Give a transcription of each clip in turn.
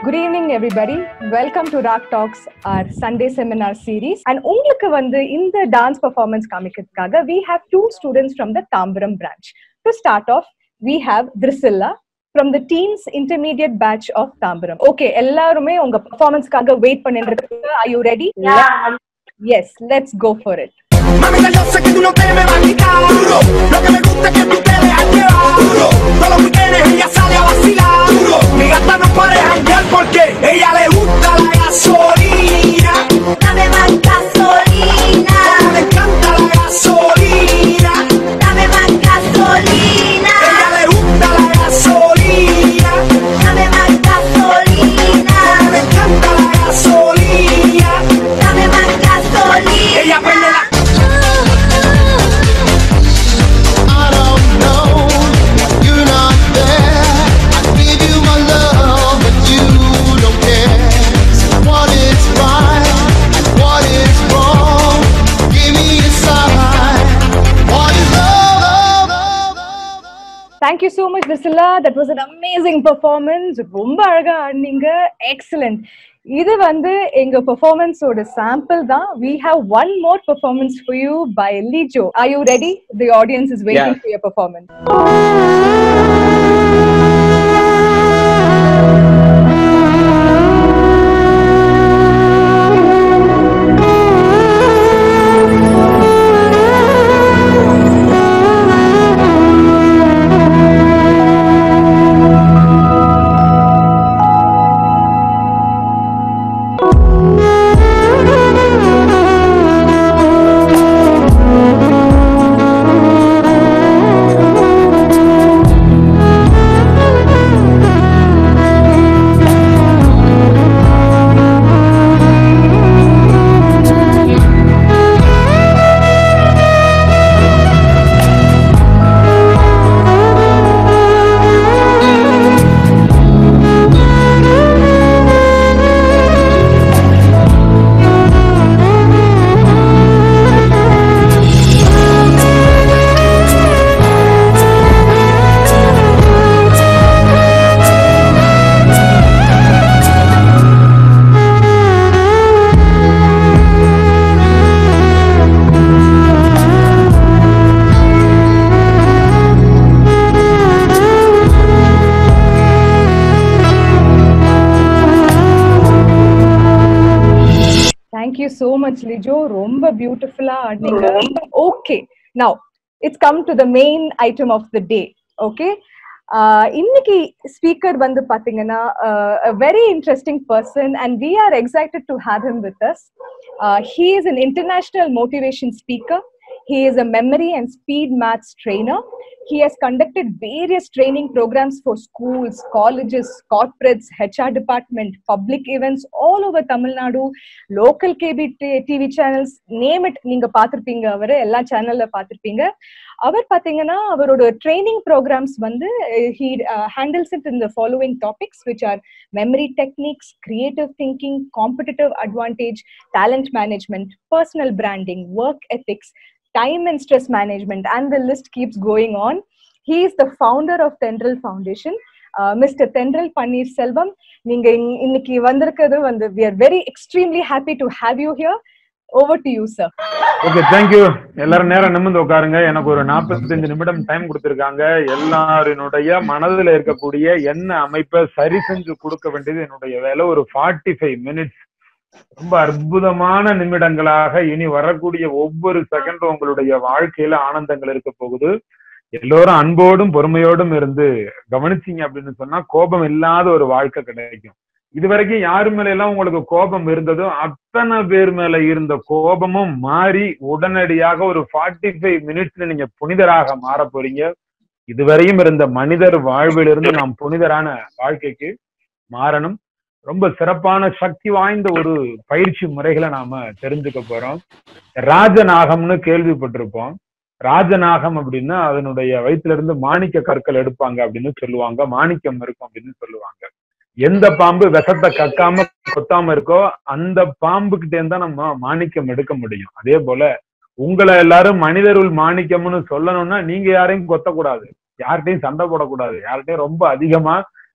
Good evening everybody welcome to Rock Talks our Sunday seminar series and உங்களுக்கு வந்து இந்த dance performance காமிக்கிறதுக்காக we have two students from the Tambaram branch to start off we have Trisilla from the teens intermediate batch of Tambaram okay எல்லாருமே உங்க பர்ஃபார்மன்ஸ்க்காக wait பண்ணிட்டு I you ready yes let's go for it Mamita, yo sé que tú no te me vas a quitar Duro. Lo que me gusta es que tú te dejas llevar Duro. Todos los weekends ella sale a vacilar Duro. Mi gata no para de janguear porque ella le gusta la gasolina Dame más gasolina, Le encanta la gasolina dame más gasolina, Ella le gusta la gasolina dame más gasolina, Le encanta la gasolina dame más gasolina. Ella prende la I don't know, you're not there. I give you my love, but you don't care. What is right, what is wrong? Give me a sign. What is love? love, love, love? Thank you so much Trisilla that was an amazing performance ரொம்ப அழகா ஆடினீங்க excellent இது வந்து எங்க பெர்ஃபார்மன்ஸோட sample தான் we have one more performance for you by Lijo are you ready the audience is waiting Yeah. For your performance thank you so much Lijo ரொம்ப பியூட்டிஃபுல்லா ஆடினீங்க okay now it's come to the main item of the day okay இன்னைக்கு speaker வந்து பாத்தீங்கன்னா very interesting person and we are excited to have him with us he is an international motivation speaker He is a memory and speed maths trainer. He has conducted various training programs for schools, colleges, corporates, HR department, public events all over Tamil Nadu, local KB t- TV channels, name it. நீங்க பார்த்திருப்பீங்க அவரு எல்லா சேனல்ல பார்த்திருப்பீங்க அவர் பாத்தீங்கன்னா அவரோட training programmes வந்து he handles it in the following topics which are memory techniques creative thinking competitive advantage talent management, personal branding, work ethics, time and stress management, and the list keeps going on. He is the founder of Tendril Foundation. Uh, Mr. Tendril Panir Selvam, நீங்க இங்க- இன்னைக்கு வந்திருக்கிறது வந்து we are very extremely happy to have you here. Over to you, sir. Okay thank you எல்லாரும் நேரம் நிமிர்ந்து உட்காருங்க எனக்கு ஒரு 45 நிமிடம் டைம் கொடுத்திருக்காங்க எல்லாரினுடைய மனதுல இருக்கக்கூடிய எண்ண அமைப்பை சரி செஞ்சு கொடுக்க வேண்டியது என்னுடைய வேலை ஒரு 45 ஃபைவ் மினிட்ஸ் ரொம்ப அற்புதமான நிமிடங்களாக இனி வரக்கூடிய ஒவ்வொரு செகண்டும் உங்களுடைய வாழ்க்கையில ஆனந்தங்கள் இருக்க போகுது எல்லோரும் அன்போடும் பொறுமையோடும் இருந்து கவனிச்சீங்க அப்படின்னு சொன்னா கோபம் இல்லாத ஒரு வாழ்க்கை கிடைக்கும் இது வரைக்கும் யாரு மேல எல்லாம் உங்களுக்கு கோபம் இருந்ததோ அத்தனை பேர் மேல இருந்த கோபமும் மாறி உடனடியாக ஒரு 45 ஃபைவ் மினிட்ஸ்ல நீங்க புனிதராக மாற போறீங்க இதுவரையும் இருந்த மனிதர் வாழ்விலிருந்து நாம் புனிதரான வாழ்க்கைக்கு மாறணும் ரொம்ப சிறப்பான சக்தி வாய்ந்த ஒரு பயிற்சி முறைகளை நாம தெரிஞ்சுக்க போறோம் ராஜநாகம்னு கேள்விப்பட்டிருப்போம் ராஜநாகம் அப்படின்னா அதனுடைய வயிற்றுல இருந்து மாணிக்க கற்கள் எடுப்பாங்க அப்படின்னு சொல்லுவாங்க மாணிக்கம் இருக்கும் அப்படின்னு சொல்லுவாங்க எந்த பாம்பு விஷத்தை கக்காம கொத்தாம இருக்கோ அந்த பாம்புகிட்ட இருந்தா நம்ம மாணிக்கம் எடுக்க முடியும் அதே போல உங்களை எல்லாரும் மனிதருள் மாணிக்கம்னு சொல்லணும்னா நீங்க யாரையும் கொத்தக்கூடாது யார்கிட்டயும் சண்டை போடக்கூடாது யார்கிட்டயும் ரொம்ப அதிகமா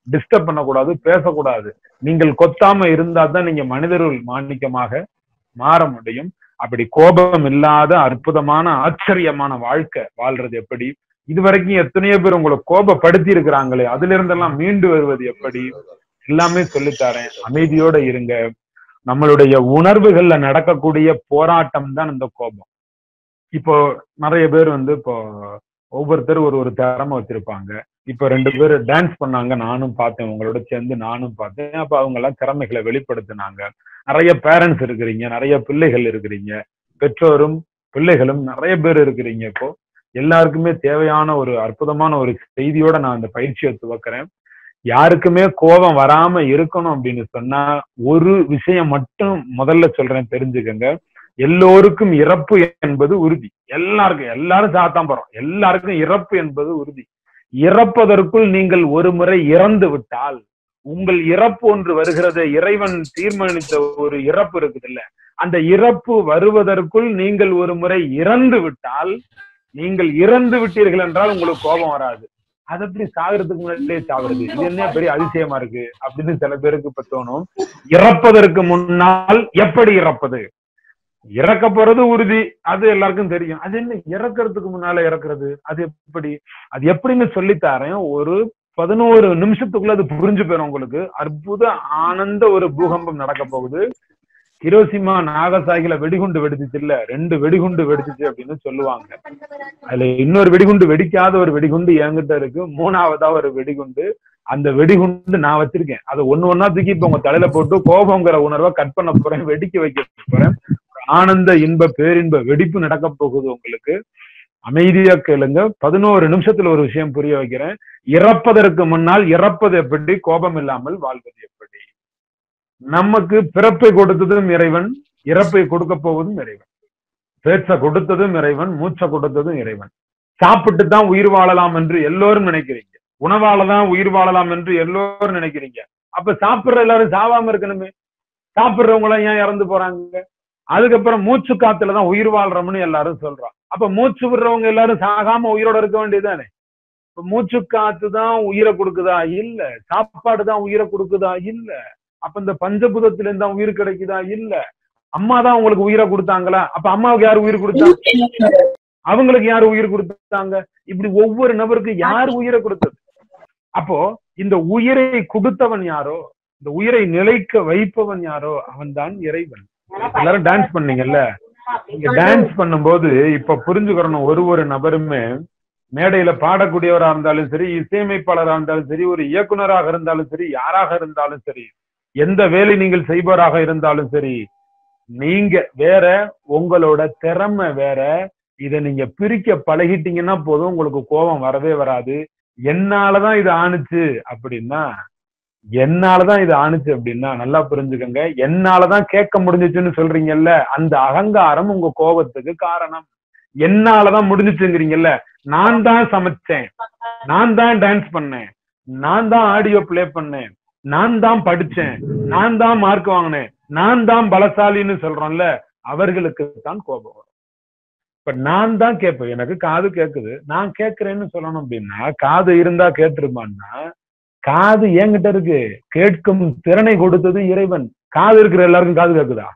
டிஸ்டர்ப் பண்ணக்கூடாது பேசக்கூடாது நீங்கள் கொத்தாம இருந்தா தான் நீங்க மனிதர்கள் மாணிக்கமாக மாற முடியும் அப்படி கோபம் இல்லாத அற்புதமான ஆச்சரியமான வாழ்க்கை வாழ்றது எப்படி இதுவரைக்கும் எத்தனையோ பேர் உங்களை கோபப்படுத்தி இருக்கிறாங்களே அதுல இருந்தெல்லாம் மீண்டு வருவது எப்படி எல்லாமே சொல்லித்தரேன் அமைதியோட இருங்க நம்மளுடைய உணர்வுகள்ல நடக்கக்கூடிய போராட்டம் தான் இந்த கோபம் இப்போ நிறைய பேர் வந்து இப்போ ஒவ்வொருத்தர் ஒரு ஒரு திறமை வச்சிருப்பாங்க இப்போ ரெண்டு பேர் டான்ஸ் பண்ணாங்க நானும் பார்த்தேன் உங்களோட சேர்ந்து நானும் பார்த்தேன் அப்ப அவங்க எல்லாம் திறமைகளை வெளிப்படுத்தினாங்க நிறைய பேரண்ட்ஸ் இருக்கிறீங்க நிறைய பிள்ளைகள் இருக்கிறீங்க பெற்றோரும் பிள்ளைகளும் நிறைய பேர் இருக்கிறீங்க இப்போ எல்லாருக்குமே தேவையான ஒரு அற்புதமான ஒரு செய்தியோட நான் அந்த பயிற்சியை துவக்கிறேன் யாருக்குமே கோபம் வராம இருக்கணும் அப்படின்னு சொன்னா ஒரு விஷயம் மட்டும் முதல்ல சொல்றேன் தெரிஞ்சுக்கங்க எல்லோருக்கும் இறப்பு என்பது உறுதி எல்லாருக்கும் எல்லாரும் சாத்தான் போறோம் எல்லாருக்கும் இறப்பு என்பது உறுதி இறப்பதற்குள் நீங்கள் ஒரு முறை இறந்து விட்டால் உங்கள் இறப்பு ஒன்று வருகிறது இறைவன் தீர்மானித்த ஒரு இறப்பு இருக்குது இல்ல அந்த இறப்பு வருவதற்குள் நீங்கள் ஒரு முறை இறந்து விட்டால் நீங்கள் இறந்து விட்டீர்கள் என்றால் உங்களுக்கு கோபம் வராது அது எப்படி சாகிறதுக்கு முன்னாடியே சாகுறது இது என்ன பெரிய அதிசயமா இருக்கு அப்படின்னு சில பேருக்கு இப்ப தோணும் இறப்பதற்கு முன்னால் எப்படி இறப்பது இறக்க போறது உறுதி அது எல்லாருக்கும் தெரியும் அது என்ன இறக்கறதுக்கு முன்னால இறக்குறது அது எப்படி அது எப்படின்னு சொல்லித்தாரேன் ஒரு பதினோரு நிமிஷத்துக்குள்ள அது புரிஞ்சு போயிடும் உங்களுக்கு அற்புத ஆனந்த ஒரு பூகம்பம் நடக்க போகுது ஹிரோசிமா நாகசாகில வெடிகுண்டு வெடிச்சிச்சு இல்ல ரெண்டு வெடிகுண்டு வெடிச்சிச்சு அப்படின்னு சொல்லுவாங்க அதுல இன்னொரு வெடிகுண்டு வெடிக்காத ஒரு வெடிகுண்டு என்கிட்ட இருக்கு மூணாவதா ஒரு வெடிகுண்டு அந்த வெடிகுண்டு நான் வச்சிருக்கேன் அதை ஒண்ணு ஒன்னா தூக்கி இப்ப உங்க தலையில போட்டு கோபங்கிற உணர்வை கட் பண்ண போறேன் வெடிக்க வைக்க போறேன் ஆனந்த இன்ப பேரின்ப வெடிப்பு நடக்க போகுது உங்களுக்கு அமைதியா கேளுங்க பதினோரு நிமிஷத்துல ஒரு விஷயம் புரிய வைக்கிறேன் இறப்பதற்கு முன்னால் இறப்பது எப்படி கோபம் இல்லாமல் வாழ்வது எப்படி நமக்கு பிறப்பை கொடுத்ததும் இறைவன் இறப்பை கொடுக்க போவதும் இறைவன் பேச்ச கொடுத்ததும் இறைவன் மூச்சை கொடுத்ததும் இறைவன் சாப்பிட்டு தான் உயிர் வாழலாம் என்று எல்லோரும் நினைக்கிறீங்க உணவால தான் உயிர் வாழலாம் என்று எல்லோரும் நினைக்கிறீங்க அப்ப சாப்பிடுற எல்லாரும் சாவாம இருக்கணுமே சாப்பிடுறவங்க எல்லாம் ஏன் இறந்து போறாங்க அதுக்கப்புறம் மூச்சு காத்துல தான் உயிர் வாழ்றோம்னு எல்லாரும் சொல்றான் அப்ப மூச்சு விடுறவங்க எல்லாரும் சாகாம உயிரோட இருக்க வேண்டியதுதானே இப்ப மூச்சு காத்து தான் உயிரை கொடுக்குதா இல்ல சாப்பாடு தான் உயிரை கொடுக்குதா இல்ல அப்ப இந்த பஞ்சபூதத்துல இருந்து தான் உயிர் கிடைக்குதா இல்ல அம்மா தான் உங்களுக்கு உயிரை கொடுத்தாங்களா அப்ப அம்மாவுக்கு யாரு உயிர் கொடுத்தா அவங்களுக்கு யாரு உயிர் கொடுத்தாங்க இப்படி ஒவ்வொரு நபருக்கு யார் உயிரை கொடுத்தது அப்போ இந்த உயிரை கொடுத்தவன் யாரோ இந்த உயிரை நிலைக்க வைப்பவன் யாரோ அவன் தான் இறைவன் எல்லாரும் டான்ஸ் பண்ணீங்கல்ல நீங்க டான்ஸ் பண்ணும்போது இப்ப புரிஞ்சுக்கிறணும் ஒரு ஒரு நபருமே மேடையில பாடக்கூடியவரா இருந்தாலும் சரி இசையமைப்பாளராக இருந்தாலும் சரி ஒரு இயக்குனராக இருந்தாலும் சரி யாராக இருந்தாலும் சரி எந்த வேலை நீங்கள் செய்பவராக இருந்தாலும் சரி நீங்க வேற உங்களோட திறமை வேற இத நீங்க பிரிக்க பழகிட்டீங்கன்னா போதும் உங்களுக்கு கோபம் வரவே வராது என்னாலதான் இது ஆணுச்சு அப்படின்னா என்னாலதான் இது ஆணுச்சு அப்படின்னா நல்லா புரிஞ்சுக்கங்க என்னாலதான் கேட்க முடிஞ்சுச்சுன்னு சொல்றீங்கல்ல அந்த அகங்காரம் உங்க கோபத்துக்கு காரணம் என்னாலதான் முடிஞ்சுச்சுங்கிறீங்கல்ல நான் தான் சமைச்சேன் நான் தான் டான்ஸ் பண்ணேன் நான் தான் ஆடியோ பிளே பண்ணேன் நான் தான் படிச்சேன் நான் தான் மார்க் வாங்கினேன் நான் தான் பலசாலின்னு சொல்றோம்ல அவர்களுக்கு தான் கோபம் வரும் இப்ப நான் தான் கேட்பேன் எனக்கு காது கேக்குது நான் கேட்கிறேன்னு சொல்லணும் அப்படின்னா காது இருந்தா கேட்டுருமான்னா காது என்கிட்ட இருக்கு கேட்கும் திறனை கொடுத்தது இறைவன் காது இருக்கிற எல்லாருக்கும் காது கேக்குதா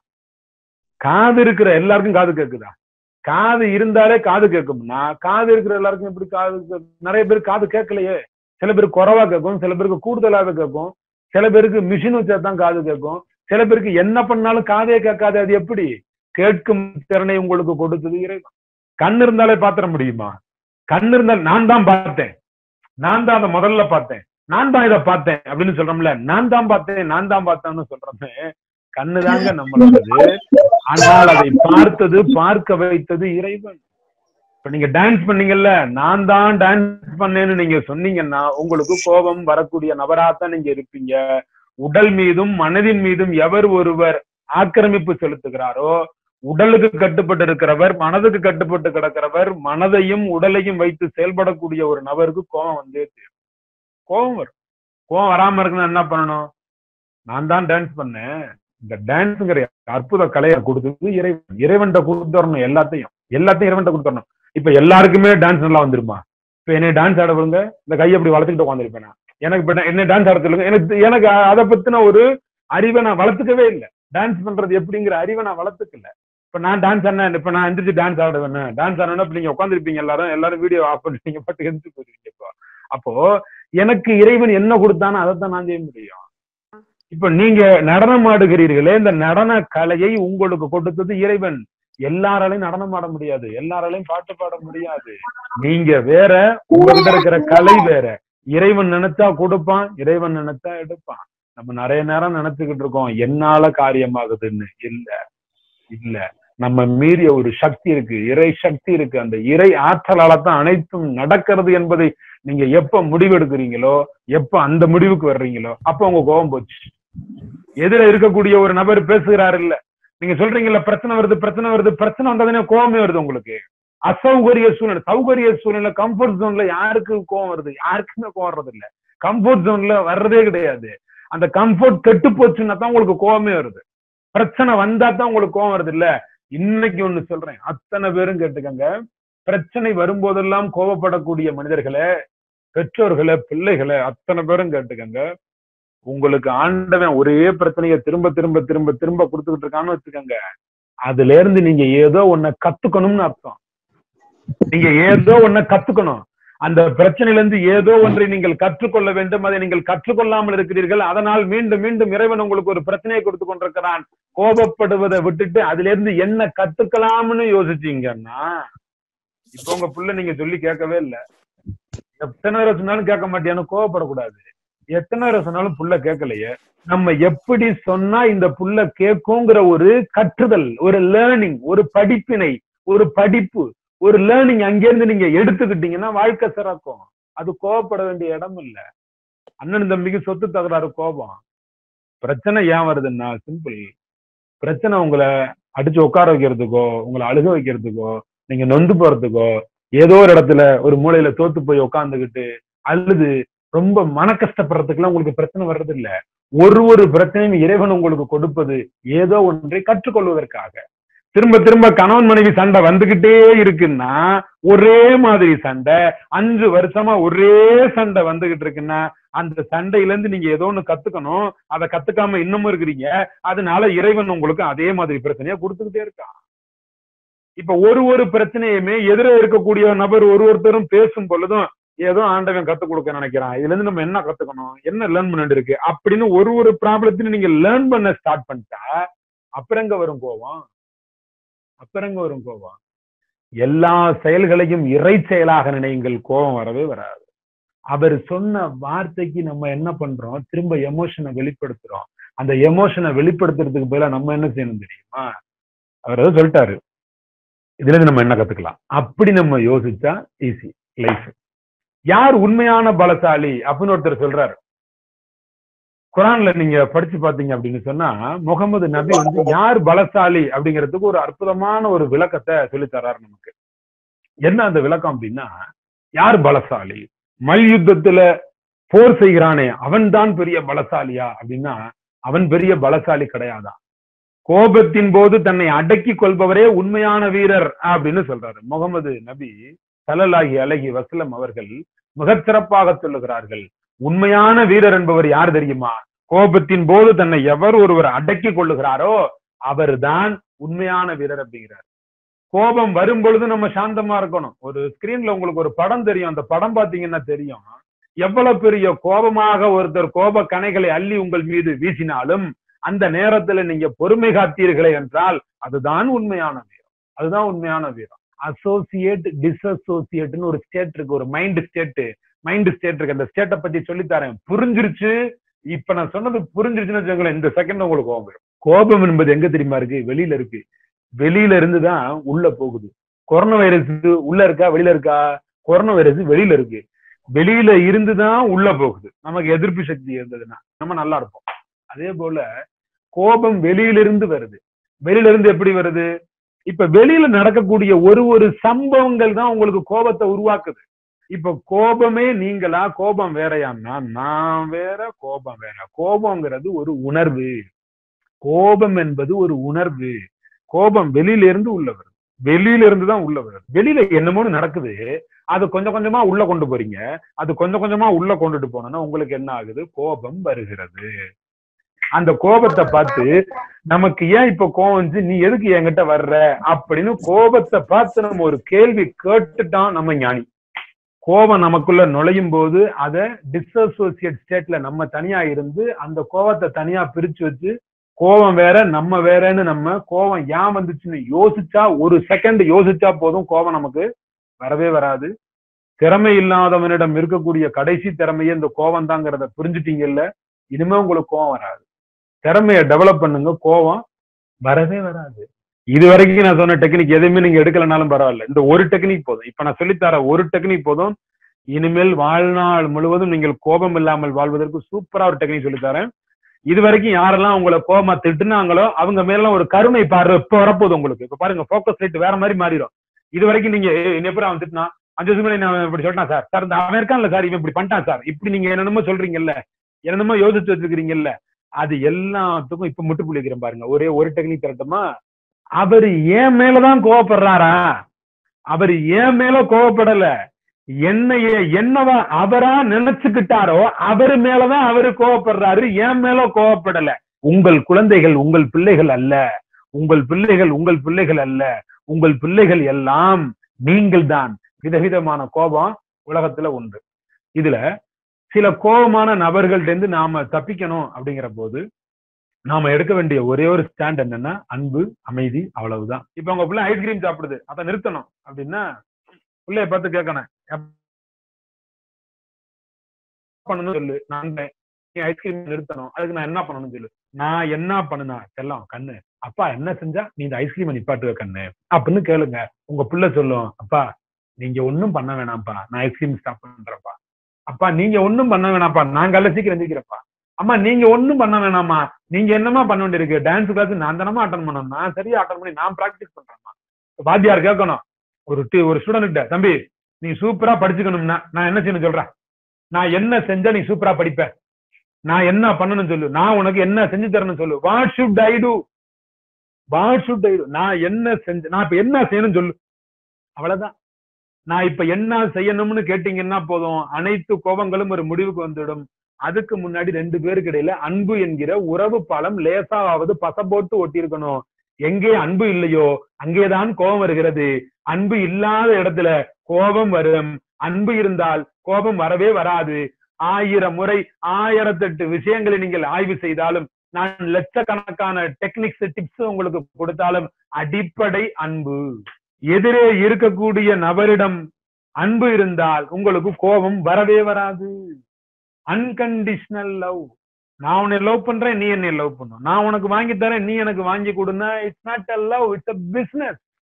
காது இருக்கிற எல்லாருக்கும் காது கேக்குதா காது இருந்தாலே காது கேட்கும்னா காது இருக்கிற எல்லாருக்கும் எப்படி காது கே- நிறைய பேர் காது கேட்கலையே சில பேருக்கு குறைவா கேட்கும் சில பேருக்கு கூடுதலாவே கேட்கும் சில பேருக்கு மிஷின் வச்சா தான் காது கேட்கும் சில பேருக்கு என்ன பண்ணாலும் காதே கேட்காது அது எப்படி கேட்கும் திறனை உங்களுக்கு கொடுத்தது இறைவன் கண் இருந்தாலே பாத்திர முடியுமா கண் இருந்தால் நான் தான் பார்த்தேன் நான் தான் அதை முதல்ல பார்த்தேன் நான் தான் இதை பார்த்தேன் அப்படின்னு சொல்றோம்ல நான் தான் பார்த்தேன் நான் தான் பார்த்தேன்னு சொல்றோமே கண்ணுதாங்க நம்மளது ஆனால் அதை பார்த்தது பார்க்க வைத்தது இறைவன் இப்ப நீங்க டான்ஸ் பண்ணீங்கல்ல நான் தான் டான்ஸ் பண்ணேன்னு நீங்க சொன்னீங்கன்னா உங்களுக்கு கோபம் வரக்கூடிய நபராத்தான் நீங்க இருப்பீங்க உடல் மீதும் மனதின் மீதும் எவர் ஒருவர் ஆக்கிரமிப்பு செலுத்துகிறாரோ உடலுக்கு கட்டுப்பட்டு இருக்கிறவர் மனதுக்கு கட்டுப்பட்டு கிடக்கிறவர் மனதையும் உடலையும் வைத்து செயல்படக்கூடிய ஒரு நபருக்கு கோபம் வந்தே தீரும் கோபம் வரும் கோபம் வராம இருக்குன்னா என்ன பண்ணணும் நான் தான் டான்ஸ் பண்ணேன் இந்த டான்ஸ்ங்கிற அற்புத கலையை கொடுத்தது இறைவன் இறைவன்கிட்ட கொடுத்துடணும் எல்லாத்தையும் எல்லாத்தையும் இறைவன்கிட்ட கொடுத்துடணும் இப்ப எல்லாருக்குமே டான்ஸ் நல்லா வந்துருமா இப்ப என்னை டான்ஸ் ஆட விடுங்க இந்த கையை அப்படி வளர்த்துக்கிட்டு உட்காந்துருப்பேன் நான் எனக்கு இப்ப என்ன டான்ஸ் ஆட சொல்லுங்க எனக்கு எனக்கு அதை பத்தின ஒரு அறிவை நான் வளர்த்துக்கவே இல்லை டான்ஸ் பண்றது எப்படிங்கிற அறிவை நான் வளர்த்துக்கல இப்ப நான் டான்ஸ் ஆனா இப்ப நான் எந்திரிச்சு டான்ஸ் ஆடுவேன் டான்ஸ் ஆடணும்னா இப்ப நீங்க உட்காந்துருப்பீங்க எல்லாரும் எல்லாரும் வீடியோ ஆஃப் பண்ணிட்டீங்க பாட்டு எந்திரிச்சு போயிருவீங்க இப்போ அப்போ எனக்கு இறைவன் என்ன கொடுத்தானோ அதைத்தான் நான் செய்ய முடியும் இப்ப நீங்க நடனம் ஆடுகிறீர்களே இந்த நடன கலையை உங்களுக்கு கொடுத்தது இறைவன் எல்லாராலையும் நடனம் ஆட முடியாது எல்லாராலையும் பாட்டு பாட முடியாது நீங்க வேற உங்ககிட்ட இருக்கிற கலை வேற இறைவன் நினைச்சா கொடுப்பான் இறைவன் நினைச்சா எடுப்பான் நம்ம நிறைய நேரம் நினைச்சுக்கிட்டு இருக்கோம் என்னால காரியமாகுதுன்னு இல்ல இல்ல நம்ம மீறிய ஒரு சக்தி இருக்கு இறை சக்தி இருக்கு அந்த இறை ஆற்றலால தான் அனைத்தும் நடக்கிறது என்பதை நீங்க எப்ப முடிவெடுக்கிறீங்களோ எப்ப அந்த முடிவுக்கு வர்றீங்களோ அப்ப உங்க கோபம் போச்சு எதிர இருக்கக்கூடிய ஒரு நபர் பேசுகிறாரு இல்ல நீங்க சொல்றீங்கல்ல பிரச்சனை வருது பிரச்சனை வருது பிரச்சனை வந்ததுனே கோபமே வருது உங்களுக்கு அசௌகரிய சூழ்நிலை சௌகரிய சூழ்நிலை கம்ஃபர்ட் ஜோன்ல யாருக்கு கோவம் வருது யாருக்குமே கோவம் வர்றது இல்ல கம்ஃபர்ட் ஜோன்ல வர்றதே கிடையாது அந்த கம்ஃபர்ட் கெட்டு போச்சுன்னா தான் உங்களுக்கு கோவமே வருது பிரச்சனை வந்தா தான் உங்களுக்கு கோவம் வருது இல்ல இன்னைக்கு ஒண்ணு சொல்றேன் அத்தனை பேரும் கேட்டுக்கங்க பிரச்சனை வரும்போதெல்லாம் கோவப்படக்கூடிய மனிதர்களே பெற்றோர்களே பிள்ளைகளை அத்தனை பேரும் கேட்டுக்கங்க உங்களுக்கு ஆண்டவன் ஒரே பிரச்சனையை திரும்ப திரும்ப திரும்ப திரும்ப கொடுத்துக்கிட்டு இருக்கான்னு வச்சுக்கோங்க அதுல இருந்து நீங்க ஏதோ ஒன்ன கத்துக்கணும்னு அர்த்தம் நீங்க ஏதோ ஒன்ன கத்துக்கணும் அந்த பிரச்சனையில இருந்து ஏதோ ஒன்றை நீங்கள் கற்றுக்கொள்ள வேண்டும் அதை நீங்கள் கற்றுக்கொள்ளாமல் இருக்கிறீர்கள் அதனால் மீண்டும் மீண்டும் இறைவன் உங்களுக்கு ஒரு பிரச்சனையை கொடுத்து கொண்டிருக்கிறான் கோபப்படுவதை விட்டுட்டு அதுல இருந்து என்ன கத்துக்கலாம்னு யோசிச்சீங்கன்னா இப்ப உங்க புள்ள நீங்க சொல்லி கேட்கவே இல்ல எத்தனை தடவை சொன்னாலும் கேட்க மாட்டியான்னு கோவப்படக்கூடாது எத்தனை தடவை சொன்னாலும் புள்ள கேட்கலையே நம்ம எப்படி சொன்னா இந்த புள்ள கேட்குங்கிற ஒரு கற்றுதல் ஒரு லேர்னிங் ஒரு படிப்பினை ஒரு படிப்பு ஒரு லேர்னிங் அங்கிருந்து நீங்க எடுத்துக்கிட்டீங்கன்னா வாழ்க்கை சிறக்கும் அது கோவப்பட வேண்டிய இடம் இல்ல அண்ணன் தம்பிக்கு சொத்து தகராறு கோபம் பிரச்சனை ஏன் வருதுன்னா சிம்பிள் பிரச்சனை உங்களை அடிச்சு உட்கார வைக்கிறதுக்கோ உங்களை அழுக வைக்கிறதுக்கோ நீங்க நொந்து போறதுக்கோ ஏதோ ஒரு இடத்துல ஒரு மூலையில தோத்து போய் உட்காந்துக்கிட்டு அழுது ரொம்ப மன கஷ்டப்படுறதுக்குலாம் உங்களுக்கு பிரச்சனை வர்றது இல்ல ஒரு ஒரு பிரச்சனையும் இறைவன் உங்களுக்கு கொடுப்பது ஏதோ ஒன்றை கற்றுக்கொள்வதற்காக திரும்ப திரும்ப கணவன் மனைவி சண்டை வந்துகிட்டே இருக்குன்னா ஒரே மாதிரி சண்டை அஞ்சு வருஷமா ஒரே சண்டை வந்துகிட்டு இருக்குன்னா அந்த சண்டையில இருந்து நீங்க ஏதோ ஒண்ணு கத்துக்கணும் அதை கத்துக்காம இன்னமும் இருக்கிறீங்க அதனால இறைவன் உங்களுக்கு அதே மாதிரி பிரச்சனையா கொடுத்துக்கிட்டே இருக்கான் இப்ப ஒரு ஒரு பிரச்சனையுமே எதிர இருக்கக்கூடிய நபர் ஒரு ஒருத்தரும் பேசும் பொழுதும் ஏதோ ஆண்டவன் கத்துக் கொடுக்க நினைக்கிறான் இதுல இருந்து நம்ம என்ன கத்துக்கணும் என்ன லேர்ன் பண்ணிட்டு இருக்கு அப்படின்னு ஒரு ஒரு ப்ராப்ளத்தையும் நீங்க லேர்ன் பண்ண ஸ்டார்ட் பண்ணிட்டா அப்புறம் எங்க வரும் கோவம் அப்புறம் எங்க வரும் கோவம் எல்லா செயல்களையும் இறை செயலாக நினைங்கள் கோபம் வரவே வராது அவர் சொன்ன வார்த்தைக்கு நம்ம என்ன பண்றோம் திரும்ப எமோஷனை வெளிப்படுத்துறோம் அந்த எமோஷனை வெளிப்படுத்துறதுக்கு பதிலா நம்ம என்ன செய்யணும் தெரியுமா அவர் ஏதோ சொல்லிட்டாரு இதுல இருந்து நம்ம என்ன கத்துக்கலாம் அப்படி நம்ம யோசிச்சா ஈஸி லைஃப் யார் உண்மையான பலசாலி அப்படின்னு ஒருத்தர் சொல்றாரு குரான்ல நீங்க படிச்சு பாத்தீங்க அப்படின்னு சொன்னா முகமது நபி வந்து யார் பலசாலி அப்படிங்கிறதுக்கு ஒரு அற்புதமான ஒரு விளக்கத்தை சொல்லி தர்றாரு நமக்கு என்ன அந்த விளக்கம் அப்படின்னா யார் பலசாலி மல் யுத்தத்துல போர் செய்கிறானே அவன் தான் பெரிய பலசாலியா அப்படின்னா அவன் பெரிய பலசாலி கிடையாதான் கோபத்தின் போது தன்னை அடக்கி கொள்பவரே உண்மையான வீரர் அப்படின்னு சொல்றாரு முகமது நபி சல்லல்லாஹி அலஹி வசலம் அவர்கள் மிகச் சிறப்பாக சொல்லுகிறார்கள் உண்மையான வீரர் என்பவர் யார் தெரியுமா கோபத்தின் போது தன்னை எவர் ஒருவர் அடக்கி கொள்ளுகிறாரோ அவர்தான் உண்மையான வீரர் அப்படிங்கிறார் கோபம் வரும் பொழுது நம்ம சாந்தமா இருக்கணும் ஒரு ஸ்கிரீன்ல உங்களுக்கு ஒரு படம் தெரியும் அந்த படம் பாத்தீங்கன்னா தெரியும் எவ்வளவு பெரிய கோபமாக ஒருத்தர் கோப கணைகளை அள்ளி உங்கள் மீது வீசினாலும் அந்த நேரத்துல நீங்க பொறுமை காத்தீர்களே என்றால் அதுதான் உண்மையான வீரம் அதுதான் உண்மையான வீரம் அசோசியேட் டிஸ்அசோசியேட்னு ஒரு ஸ்டேட் இருக்கு ஒரு மைண்ட் ஸ்டேட் மைண்ட் ஸ்டேட் இருக்கு அந்த ஸ்டேட்டை பத்தி சொல்லித்தரேன் புரிஞ்சிருச்சு இப்ப நான் சொன்னது புரிஞ்சிருச்சுன்னு வச்சுக்கோங்களேன் இந்த செகண்ட் உங்களுக்கு கோபம் வரும் கோபம் என்பது எங்க தெரியுமா இருக்கு வெளியில இருக்கு வெளியில இருந்து தான் உள்ள போகுது கொரோனா வைரஸ் உள்ள இருக்கா வெளியில இருக்கா கொரோனா வைரஸ் வெளியில இருக்கு வெளியில இருந்து தான் உள்ள போகுது நமக்கு எதிர்ப்பு சக்தி இருந்ததுன்னா நம்ம நல்லா இருப்போம் அதே போல கோபம் வெளியிலிருந்து வருது வெளியில இருந்து எப்படி வருது இப்ப வெளியில நடக்கக்கூடிய ஒரு ஒரு சம்பவங்கள் தான் உங்களுக்கு கோபத்தை உருவாக்குது இப்ப கோபமே நீங்களா கோபம் வேறையான்னா நான் வேற கோபம் வேற கோபம்ங்கிறது ஒரு உணர்வு கோபம் என்பது ஒரு உணர்வு கோபம் வெளியில இருந்து உள்ள வருது வெளியில இருந்து தான் உள்ள வருது வெளியில என்னமோன்னு நடக்குது அது கொஞ்சம் கொஞ்சமா உள்ள கொண்டு போறீங்க அது கொஞ்சம் கொஞ்சமா உள்ள கொண்டுட்டு போனோம்னா உங்களுக்கு என்ன ஆகுது கோபம் வருகிறது அந்த கோபத்தை பார்த்து நமக்கு ஏன் இப்ப கோபம் வந்துச்சு நீ எதுக்கு என்கிட்ட வர்ற அப்படின்னு கோபத்தை பார்த்து நம்ம ஒரு கேள்வி கேட்டுட்டான் நம்ம ஞானி கோபம் நமக்குள்ள நுழையும் போது அதை டிஸ்அசோசியேட் ஸ்டேட்ல நம்ம தனியா இருந்து அந்த கோபத்தை தனியா பிரிச்சு வச்சு கோபம் வேற நம்ம வேறன்னு நம்ம கோபம் ஏன் வந்துச்சுன்னு யோசிச்சா ஒரு செகண்ட் யோசிச்சா போதும் கோபம் நமக்கு வரவே வராது திறமை இல்லாதவனிடம் இருக்கக்கூடிய கடைசி திறமையே இந்த கோபம் தாங்கிறத புரிஞ்சுட்டீங்கல்ல இனிமே உங்களுக்கு கோபம் வராது திறமையை டெவலப் பண்ணுங்க கோபம் வரவே வராது இது வரைக்கும் நான் சொன்ன டெக்னிக் எதுவுமே நீங்க எடுக்கலனாலும் பரவாயில்ல இந்த ஒரு டெக்னிக் போதும் இப்ப நான் சொல்லித்தர ஒரு டெக்னிக் போதும் இனிமேல் வாழ்நாள் முழுவதும் நீங்கள் கோபம் இல்லாமல் வாழ்வதற்கு சூப்பரா ஒரு டெக்னிக் சொல்லித்தரேன் இது வரைக்கும் யாரெல்லாம் உங்களை கோபமா திட்டுனாங்களோ அவங்க மேல ஒரு கருணை பார்வை இப்ப வரப்போகுது உங்களுக்கு இப்ப பாருங்க போக்கஸ் லைட் வேற மாதிரி மாறிடும் இது வரைக்கும் நீங்க "ஏய், என்ன எப்படி அவன் திட்டினா அஞ்சு வருஷம் முன்னாடி நான் இப்படி சொல்லிட்டான் சார் சார் இந்த அவன் இருக்கான்ல சார் இவன் இப்படி பண்ணிட்டான் சார் இப்படி நீங்க என்னென்னமோ சொல்றீங்கல்ல என்னென்னமோ யோசிச்சு வச்சிருக்கீங்கல்ல அது எல்லாத்துக்கும் இப்ப முட்டுப்புள்ளி வைக்கிறேன் பாருங்க ஒரே ஒரு டெக்னிக் தரட்டுமா அவர் ஏன் மேலதான் கோவப்படுறாரா அவர் ஏன் மேல கோவப்படல என்னைய என்னவா அவரா நினைச்சுக்கிட்டாரோ அவரு மேலதான் அவரு கோவப்படுறாரு என் மேல கோவப்படல உங்கள் குழந்தைகள் உங்கள் பிள்ளைகள் அல்ல உங்கள் பிள்ளைகள் உங்கள் பிள்ளைகள் அல்ல உங்கள் பிள்ளைகள் எல்லாம் நீங்கள் தான் விதவிதமான கோபம் உலகத்துல உண்டு இதுல சில கோபமான நபர்கள்ட்ட இருந்து நாம தப்பிக்கணும் அப்படிங்கிற போது நாம எடுக்க வேண்டிய ஒரே ஒரு ஸ்டாண்ட் என்னன்னா அன்பு அமைதி அவ்வளவுதான் இப்ப உங்க பிள்ளை ஐஸ்கிரீம் சாப்பிடுது அதை நிறுத்தணும் அப்படின்னா பிள்ளைய பார்த்து கேட்கணும் "எப்ப பண்ணணும் சொல்லு நான் நீ ஐஸ்கிரீம் நிறுத்தணும் அதுக்கு நான் என்ன பண்ணணும் சொல்லு நான் என்ன பண்ணுனா செல்லம் கண்ணு அப்பா என்ன செஞ்சா நீ இந்த ஐஸ்கிரீமை நிப்பாட்டுவ கண்ணு அப்படின்னு கேளுங்க உங்க பிள்ளை சொல்லும் அப்பா நீங்க ஒண்ணும் பண்ண வேணாம்ப்பா நான் ஐஸ்கிரீம் ஸ்டாப் பண்றேன்ப்பா அப்பா நீங்க ஒண்ணும் பண்ண வேணாம்ப்பா நான் காலைல சீக்கிரம் எந்திரிக்கிறப்பா அம்மா நீங்க ஒண்ணும் பண்ண வேணாமா நீங்க என்னமா பண்ண வேண்டியிருக்கு டான்ஸ் கிளாஸ் நான் தானமா அட்டன் பண்ணணும் நான் சரியா அட்டன் பண்ணி நான் பிராக்டிஸ் பண்றேன்மா வாத்தியார் கேட்கணும் ஒரு டி- ஒரு ஸ்டூடெண்ட் தம்பி நீ சூப்பரா படிச்சுக்கணும்னா நான் என்ன செய்யணும் சொல்றேன் நான் என்ன செஞ்சா நீ சூப்பரா படிப்ப நான் என்ன பண்ணணும் சொல்லு நான் உனக்கு என்ன செஞ்சு தரணும் சொல்லு what should I do what should I do நான் என்ன செஞ்சு நான் இப்ப என்ன செய்யணும் சொல்லு அவ்வளவுதான் நான் இப்ப என்ன செய்யணும்னு கேட்டீங்கன்னா போதும் அனைத்து கோபங்களும் ஒரு முடிவுக்கு வந்துடும் அதுக்கு முன்னாடி ரெண்டு பேருக்கு இடையில அன்பு என்கிற உறவு பாலம் லேசாவது பச போட்டு ஒட்டியிருக்கணும் எங்கே அன்பு இல்லையோ அங்கேதான் கோபம் வருகிறது அன்பு இல்லாத இடத்துல கோபம் வரும் அன்பு இருந்தால் கோபம் வரவே வராது ஆயிரம் முறை ஆயிரத்தெட்டு விஷயங்களை நீங்கள் ஆய்வு செய்தாலும் நான் லட்சக்கணக்கான டெக்னிக்ஸ் டிப்ஸ் உங்களுக்கு கொடுத்தாலும் அடிப்படை அன்பு எதிரே இருக்கக்கூடிய நபரிடம் அன்பு இருந்தால் உங்களுக்கு கோபம் வரவே வராது அன்கண்டிஷனல் லவ் நான் உன்னை லவ் பண்றேன் நீ என்னை லவ் பண்ணும் நான் உனக்கு வாங்கி தரேன் நீ எனக்கு வாங்கி கொடுனா it's not a love it's a business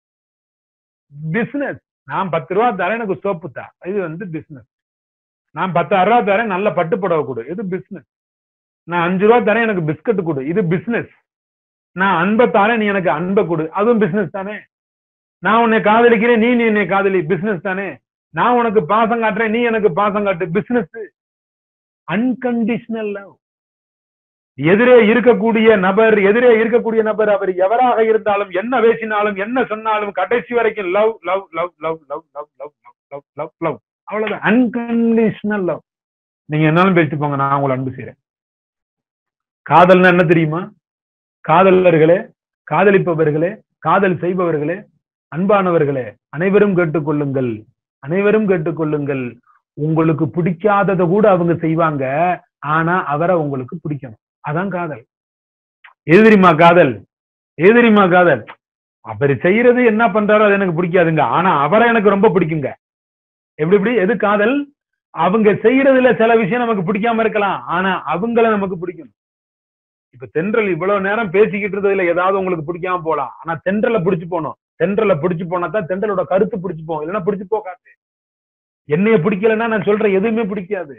business நான் பத்து ரூபா தரேன் எனக்கு சோப்பு தா இது வந்து பிசினஸ் நான் பத்தாயிரம் ரூபா தரேன் நல்ல பட்டு புடவை கொடு இது பிசினஸ் நான் அஞ்சு ரூபா தரேன் எனக்கு பிஸ்கட் கொடு இது பிசினஸ் நான் அன்பை தரேன் நீ எனக்கு அன்பை கொடு அதுவும் பிசினஸ் தானே நான் உன்னை காதலிக்கிறேன் நீ நீ என்னை காதலி பிசினஸ் தானே நான் உனக்கு பாசம் காட்டுறேன் நீ எனக்கு பாசம் காட்டு பிசினஸ் அன்கண்டிஷனல் லவ் எதிரே இருக்கக்கூடிய நபர் எதிரே இருக்கக்கூடிய நபர் அவர் எவராக இருந்தாலும் என்ன பேசினாலும் என்ன சொன்னாலும் கடைசி வரைக்கும் love love love love love love love love love love love அவ்வளவுதான் அன்கண்டிஷனல் லவ் நீங்க என்னாலும் பேசிட்டு போங்க நான் உங்களை அன்பு செய்றேன் காதல்னா என்ன தெரியுமா காதலர்களே காதலிப்பவர்களே காதல் செய்பவர்களே அன்பானவர்களே அனைவரும் கேட்டுக்கொள்ளுங்கள் அனைவரும் கேட்டுக்கொள்ளுங்கள் உங்களுக்கு பிடிக்காததை கூட அவங்க செய்வாங்க ஆனா அவரை உங்களுக்கு பிடிக்கணும் அதான் காதல் எது தெரியுமா காதல் எது தெரியுமா காதல் அவர் செய்யறது என்ன பண்றாரோ அது எனக்கு பிடிக்காதுங்க ஆனா அவரை எனக்கு ரொம்ப பிடிக்குங்க எப்படி எப்படி எது காதல் அவங்க செய்யறதுல சில விஷயம் நமக்கு பிடிக்காம இருக்கலாம் ஆனா அவங்கள நமக்கு பிடிக்கும் இப்ப தென்றல் இவ்வளவு நேரம் பேசிக்கிட்டு இருந்ததுல ஏதாவது உங்களுக்கு பிடிக்காம போலாம் ஆனா தென்றலை பிடிச்சு போகணும் தென்றலை பிடிச்சு போனா தான் தென்றலோட கருத்து பிடிச்சு போகும் இல்லைன்னா பிடிச்சு போகாது என்னைய பிடிக்கலன்னா நான் சொல்றேன் எதுவுமே பிடிக்காது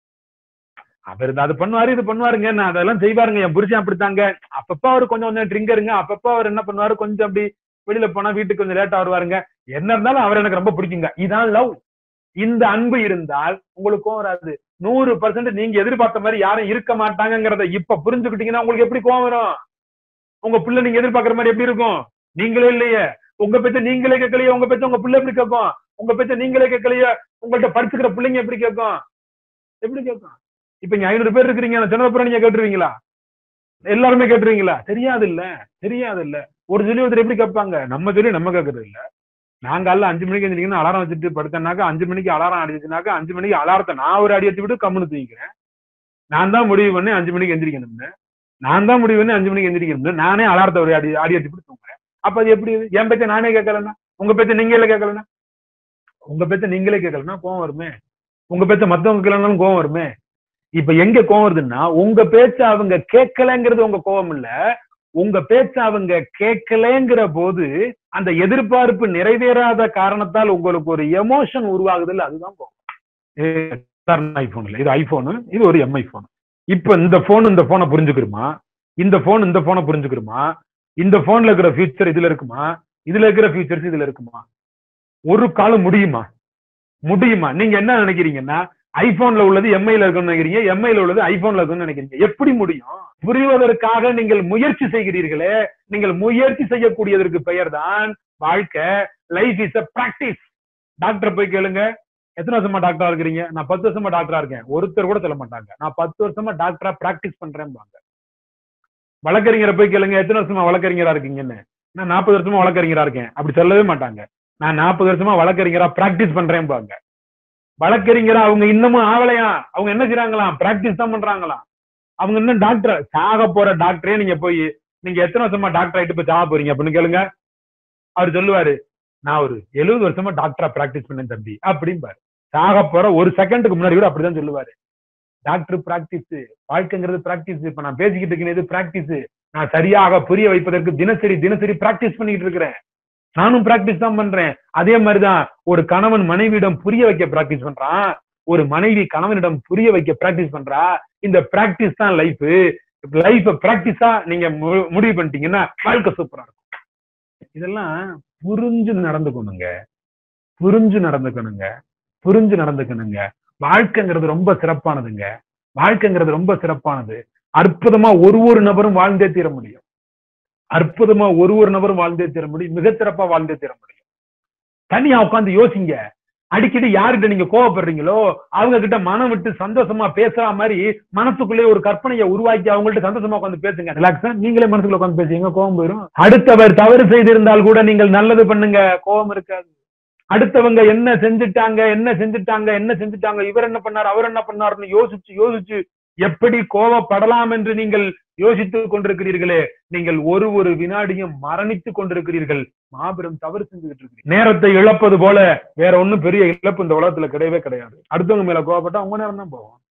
அவர் அது பண்ணுவாரு இது பண்ணுவாருங்க நான் அதெல்லாம் செய்வாருங்க என் புருஷன் அப்படித்தாங்க அப்பப்ப அவர் கொஞ்சம் கொஞ்சம் ட்ரிங்கருங்க அப்பப்ப அவர் என்ன பண்ணுவாரு கொஞ்சம் அப்படி வெளியில போனா வீட்டுக்கு கொஞ்சம் லேட்டா வருவாருங்க என்ன இருந்தாலும் அவர் எனக்கு ரொம்ப பிடிக்குங்க இதான் லவ் இந்த அன்பு இருந்தால் உங்களுக்கும் வராது நூறு பர்சன்ட் நீங்க எதிர்பார்த்த மாதிரி யாரும் இருக்க மாட்டாங்கங்கிறத இப்ப புரிஞ்சுக்கிட்டீங்கன்னா உங்களுக்கு எப்படி கோவம் வரும் உங்க பிள்ளை நீங்க எதிர்பார்க்கிற மாதிரி எப்படி இருக்கும் நீங்களே இல்லையே உங்க பேச்ச நீங்களே கேட்கலையே உங்க பேச்ச உங்க பிள்ளை எப்படி கேட்கும் உங்க பேச்ச நீங்களே கேட்கலையே உங்கள்ட்ட படிச்சுக்கிற பிள்ளைங்க எப்படி கேட்கும் எப்படி கேட்கும் இப்ப இங்க ஐநூறு பேர் இருக்கிறீங்க நான் சொன்னதுப்புறம் நீங்க கேட்டுருவீங்களா எல்லாருமே கேட்டுருவீங்களா தெரியாது இல்ல தெரியாது இல்ல ஒரு சொல்லி ஒருத்தர் எப்படி கேட்பாங்க நம்ம சொல்லி நம்ம கேட்கறது இல்ல நாங்க அல்ல அஞ்சு மணிக்கு எழுந்திரிக்கணும் அலாரம் வச்சுட்டு படுத்தேனாக்கா அஞ்சு மணிக்கு அலாரம் அடிச்சுனாக்கா அஞ்சு மணிக்கு அலாரத்தை நான் ஒரு அடி அடிச்சு விட்டு கம்முன்னு தூங்கிக்கிறேன் நான் தான் முடிவு பண்ணி அஞ்சு மணிக்கு எந்திரிக்கணும்னு நான் தான் முடிவு பண்ணி அஞ்சு மணிக்கு எந்திரிக்கணும்னு நானே அலாரத்தை ஒரு அடி அடி அடிச்சு விட்டு தூங்குறேன் அப்ப அது எப்படி இது? என் பேச்ச நானே கேட்கலன்னா உங்க பேச்ச நீங்களே கேட்கலன்னா உங்க பேச்ச நீங்களே கேட்கலன்னா கோவம் வருமே உங்க பேச்ச மத்தவங்க கேட்கலனாலும் கோவம் வருமே இப்ப எங்க கோவம் வருதுன்னா உங்க பேச்ச அவங்க கேட்கலங்கிறது உங்க கோவம் இல்ல உங்க பேச்ச அவங்க கேட்கலங்கிற போது அந்த எதிர்பார்ப்பு நிறைவேறாத காரணத்தால் உங்களுக்கு ஒரு எமோஷன் உருவாகுது இல்ல அதுதான் கோவம் ஐபோன் இல்ல இது ஐபோனு இது ஒரு எம்ஐ போன் இப்ப இந்த போன் இந்த போனை புரிஞ்சுக்கிறோமா இந்த போன் இந்த போனை புரிஞ்சுக்கிறோமா இந்த போன்ல இருக்கிற ஃபியூச்சர் இதுல இருக்குமா இதுல இருக்கிற ஃபியூச்சர்ஸ் இதுல இருக்குமா ஒரு காலம் முடியுமா முடியுமா நீங்க என்ன நினைக்கிறீங்கன்னா ஐபோன்ல உள்ளது எம்ஐல இருக்குன்னு நினைக்கிறீங்க எம்ஐல உள்ளது ஐபோன்ல இருக்குன்னு நினைக்கிறீங்க எப்படி முடியும் புரிவதற்காக நீங்கள் முயற்சி செய்கிறீர்களே நீங்கள் முயற்சி செய்யக்கூடியதற்கு பெயர் தான் வாழ்க்கை life is a practice doctor போய் கேளுங்க எத்தனை வருஷமா டாக்டரா இருக்கிறீங்க நான் பத்து வருஷமா டாக்டரா இருக்கேன் ஒருத்தர் கூட சொல்ல மாட்டாங்க நான் பத்து வருஷமா டாக்டரா பிராக்டிஸ் பண்றேன்பாங்க வழக்கறிஞரை போய் கேளுங்க எத்தனை வருஷமா வழக்கறிஞரா இருக்கீங்கன்னு நான் நாற்பது வருஷமா வழக்கறிஞரா இருக்கேன் அப்படி சொல்லவே மாட்டாங்க நான் நாற்பது வருஷமா வழக்கறிஞரா பிராக்டிஸ் பண்றேன்பாங்க வழக்கறிஞரா அவங்க இன்னமும் ஆகலையா அவங்க என்ன செய்றாங்களாம் பிராக்டிஸ் தான் பண்றாங்களாம் அவங்க இன்னும் டாக்டர் சாக போற டாக்டரே நீங்க போய் நீங்க எத்தனை வருஷமா டாக்டர் ஆயிட்டு போய் சாக போறீங்க அப்படின்னு கேளுங்க அவர் சொல்லுவாரு நான் ஒரு எழுபது வருஷமா டாக்டரா பிராக்டிஸ் பண்ணேன் தம்பி அப்படிம்பாரு சாக போற ஒரு செகண்டுக்கு முன்னாடி கூட அப்படிதான் சொல்லுவாரு டாக்டர் பிராக்டிஸ் வாழ்க்கைங்கிறது பிராக்டிஸ் இப்ப நான் பேசிக்கிட்டு இருக்கிறது பிராக்டிஸ் நான் சரியாக புரிய வைப்பதற்கு தினசரி தினசரி பிராக்டிஸ் பண்ணிட்டு இருக்கிறேன் நானும் பிராக்டிஸ் தான் பண்றேன் அதே மாதிரிதான் ஒரு கணவன் மனைவியிடம் புரிய வைக்க பிராக்டிஸ் பண்றான் ஒரு மனைவி கணவனிடம் புரிய வைக்க பிராக்டிஸ் பண்றா இந்த பிராக்டிஸ் தான் லைஃப் லைஃப் பிராக்டிஸா நீங்க மு- முடிவு பண்ணிட்டீங்கன்னா வாழ்க்கை சூப்பரா இருக்கும் இதெல்லாம் புரிஞ்சு நடந்துக்கணுங்க புரிஞ்சு நடந்துக்கணுங்க புரிஞ்சு நடந்துக்கணுங்க வாழ்க்கைங்கிறது ரொம்ப சிறப்பானதுங்க வாழ்க்கைங்கிறது ரொம்ப சிறப்பானது அற்புதமா ஒரு ஒரு நபரும் வாழ்ந்தே தீர முடியும் அற்புதமா ஒரு ஒரு நபரும் வாழ்ந்தே தீர முடியும் மிக சிறப்பா வாழ்ந்தே தீர முடியும் தனியா உட்கார்ந்து யோசிங்க அடிக்கடி யார்கிட்ட நீங்க கோவப்படுறீங்களோ அவங்க கிட்ட மனம் விட்டு சந்தோஷமா பேசுற மாதிரி மனசுக்குள்ளே ஒரு கற்பனையை உருவாக்கி அவங்கள்ட்ட சந்தோஷமா உட்காந்து பேசுங்க ரிலாக்ஸா நீங்களே மனசுக்குள்ள உட்காந்து பேசுங்க கோவம் போயிடும் அடுத்தவர் தவறு செய்திருந்தால் கூட நீங்கள் நல்லது பண்ணுங்க கோவம் இருக்காது அடுத்தவங்க என்ன செஞ்சுட்டாங்க என்ன செஞ்சுட்டாங்க என்ன செஞ்சுட்டாங்க இவர் என்ன பண்ணார் அவர் என்ன பண்ணாருன்னு யோசிச்சு யோசிச்சு எப்படி கோவப்படலாம் என்று நீங்கள் யோசித்துக் கொண்டிருக்கிறீர்களே நீங்கள் ஒரு ஒரு வினாடியும் மரணித்துக் கொண்டிருக்கிறீர்கள் மாபெரும் தவறு செஞ்சுக்கிட்டு இருக்கிறீங்க நேரத்தை இழப்பது போல வேற ஒண்ணும் பெரிய இழப்பு இந்த உலகத்துல கிடையவே கிடையாது அடுத்தவங்க மேல கோவப்பட்டா உங்க நேரம் தான் போகும்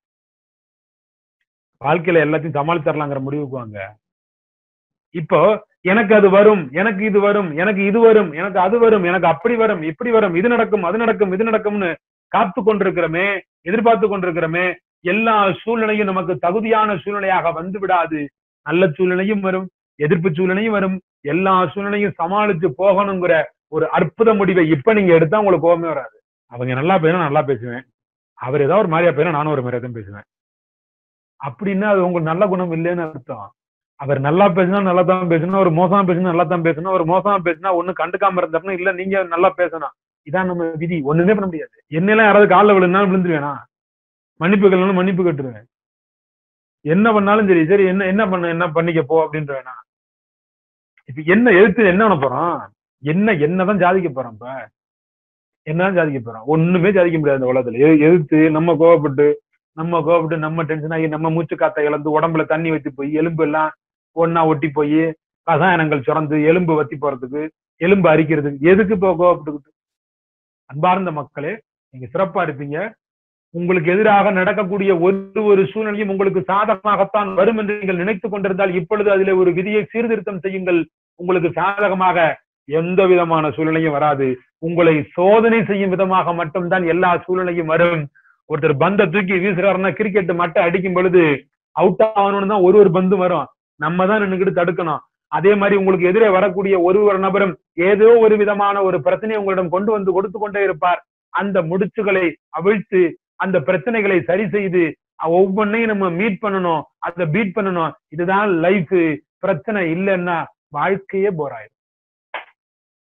வாழ்க்கையில எல்லாத்தையும் சமாளிச்சிடலாங்கிற முடிவுக்கு வாங்க இப்போ எனக்கு அது வரும் எனக்கு இது வரும் எனக்கு இது வரும் எனக்கு அது வரும் எனக்கு அப்படி வரும் இப்படி வரும் இது நடக்கும் அது நடக்கும் இது நடக்கும்னு காத்து கொண்டிருக்கிறோமே எதிர்பார்த்து கொண்டிருக்கிறோமே எல்லா சூழ்நிலையும் நமக்கு தகுதியான சூழ்நிலையாக வந்து விடாது நல்ல சூழ்நிலையும் வரும் எதிர்ப்பு சூழ்நிலையும் வரும் எல்லா சூழ்நிலையும் சமாளிச்சு போகணுங்கிற ஒரு அற்புத முடிவை இப்ப நீங்க எடுத்தா உங்களுக்கு கோவமே வராது அவங்க நல்லா பேசினா நல்லா பேசுவேன் அவர் ஏதாவது ஒரு மாதிரியா பேசினா நானும் ஒரு மாதிரியா தான் பேசுவேன் அப்படின்னா அது உங்களுக்கு நல்ல குணம் இல்லைன்னு அர்த்தம் அவர் நல்லா பேசினா நல்லா தான் பேசணும் ஒரு மோசமா பேசினா நல்லா தான் பேசணும் ஒரு மோசமா பேசினா ஒண்ணு கண்டுக்காம இருந்தாருன்னா இல்ல நீங்க நல்லா பேசணும் இதான் நம்ம விதி ஒண்ணுமே பண்ண முடியாது என்னெல்லாம் யாராவது காலில் விழுந்தாலும் விழுந்துருவேனா மன்னிப்பு கேட்கலாம் மன்னிப்பு கட்டுருவேன் என்ன பண்ணாலும் சரி சரி என்ன என்ன பண்ண என்ன பண்ணிக்க போ அப்படின்ற வேணா இப்ப என்ன எழுத்து என்ன பண்ண போறோம் என்ன என்னதான் சாதிக்க போறோம் இப்ப என்னதான் சாதிக்க போறோம் ஒண்ணுமே சாதிக்க முடியாது இந்த உலகத்துல எ- எதிர்த்து நம்ம கோவப்பட்டு நம்ம கோவப்பட்டு நம்ம டென்ஷன் ஆகி நம்ம மூச்சு காத்த இழந்து உடம்புல தண்ணி வத்தி போய் எலும்பு எல்லாம் ஒண்ணா ஒட்டி போய் ரசாயனங்கள் சுரந்து எலும்பு வத்தி போறதுக்கு எலும்பு அரிக்கிறதுக்கு எதுக்கு இப்போ கோவப்பட்டுக்கிட்டு அன்பார்ந்த மக்களே நீங்க சிறப்பா இருப்பீங்க உங்களுக்கு எதிராக நடக்கக்கூடிய ஒரு ஒரு சூழ்நிலையும் உங்களுக்கு சாதகமாகத்தான் வரும் என்று நீங்கள் நினைத்துக் கொண்டிருந்தால் இப்பொழுது அதிலே ஒரு விதியை சீர்திருத்தம் செய்யுங்கள் உங்களுக்கு சாதகமாக எந்த விதமான சூழ்நிலையும் வராது உங்களை சோதனை செய்யும் விதமாக மட்டும்தான் எல்லா சூழ்நிலையும் வரும் ஒருத்தர் பந்தை தூக்கி வீசுறாருன்னா கிரிக்கெட் மட்டை அடிக்கும் பொழுது அவுட் ஆகணும்னு தான் ஒரு ஒரு பந்து வரும் நம்ம தான் நின்னுக்கிட்டு தடுக்கணும் அதே மாதிரி உங்களுக்கு எதிரே வரக்கூடிய ஒரு ஒரு நபரும் ஏதோ ஒரு விதமான ஒரு பிரச்சனையை உங்களிடம் கொண்டு வந்து கொடுத்து கொண்டே இருப்பார் அந்த முடிச்சுகளை அவிழ்த்து அந்த பிரச்சனைகளை சரி செய்து ஒவ்வொன்னையும் நம்ம மீட் பண்ணணும் அதை பீட் பண்ணணும் இதுதான் லைஃப் பிரச்சனை இல்லைன்னா வாழ்க்கையே போராயிரும்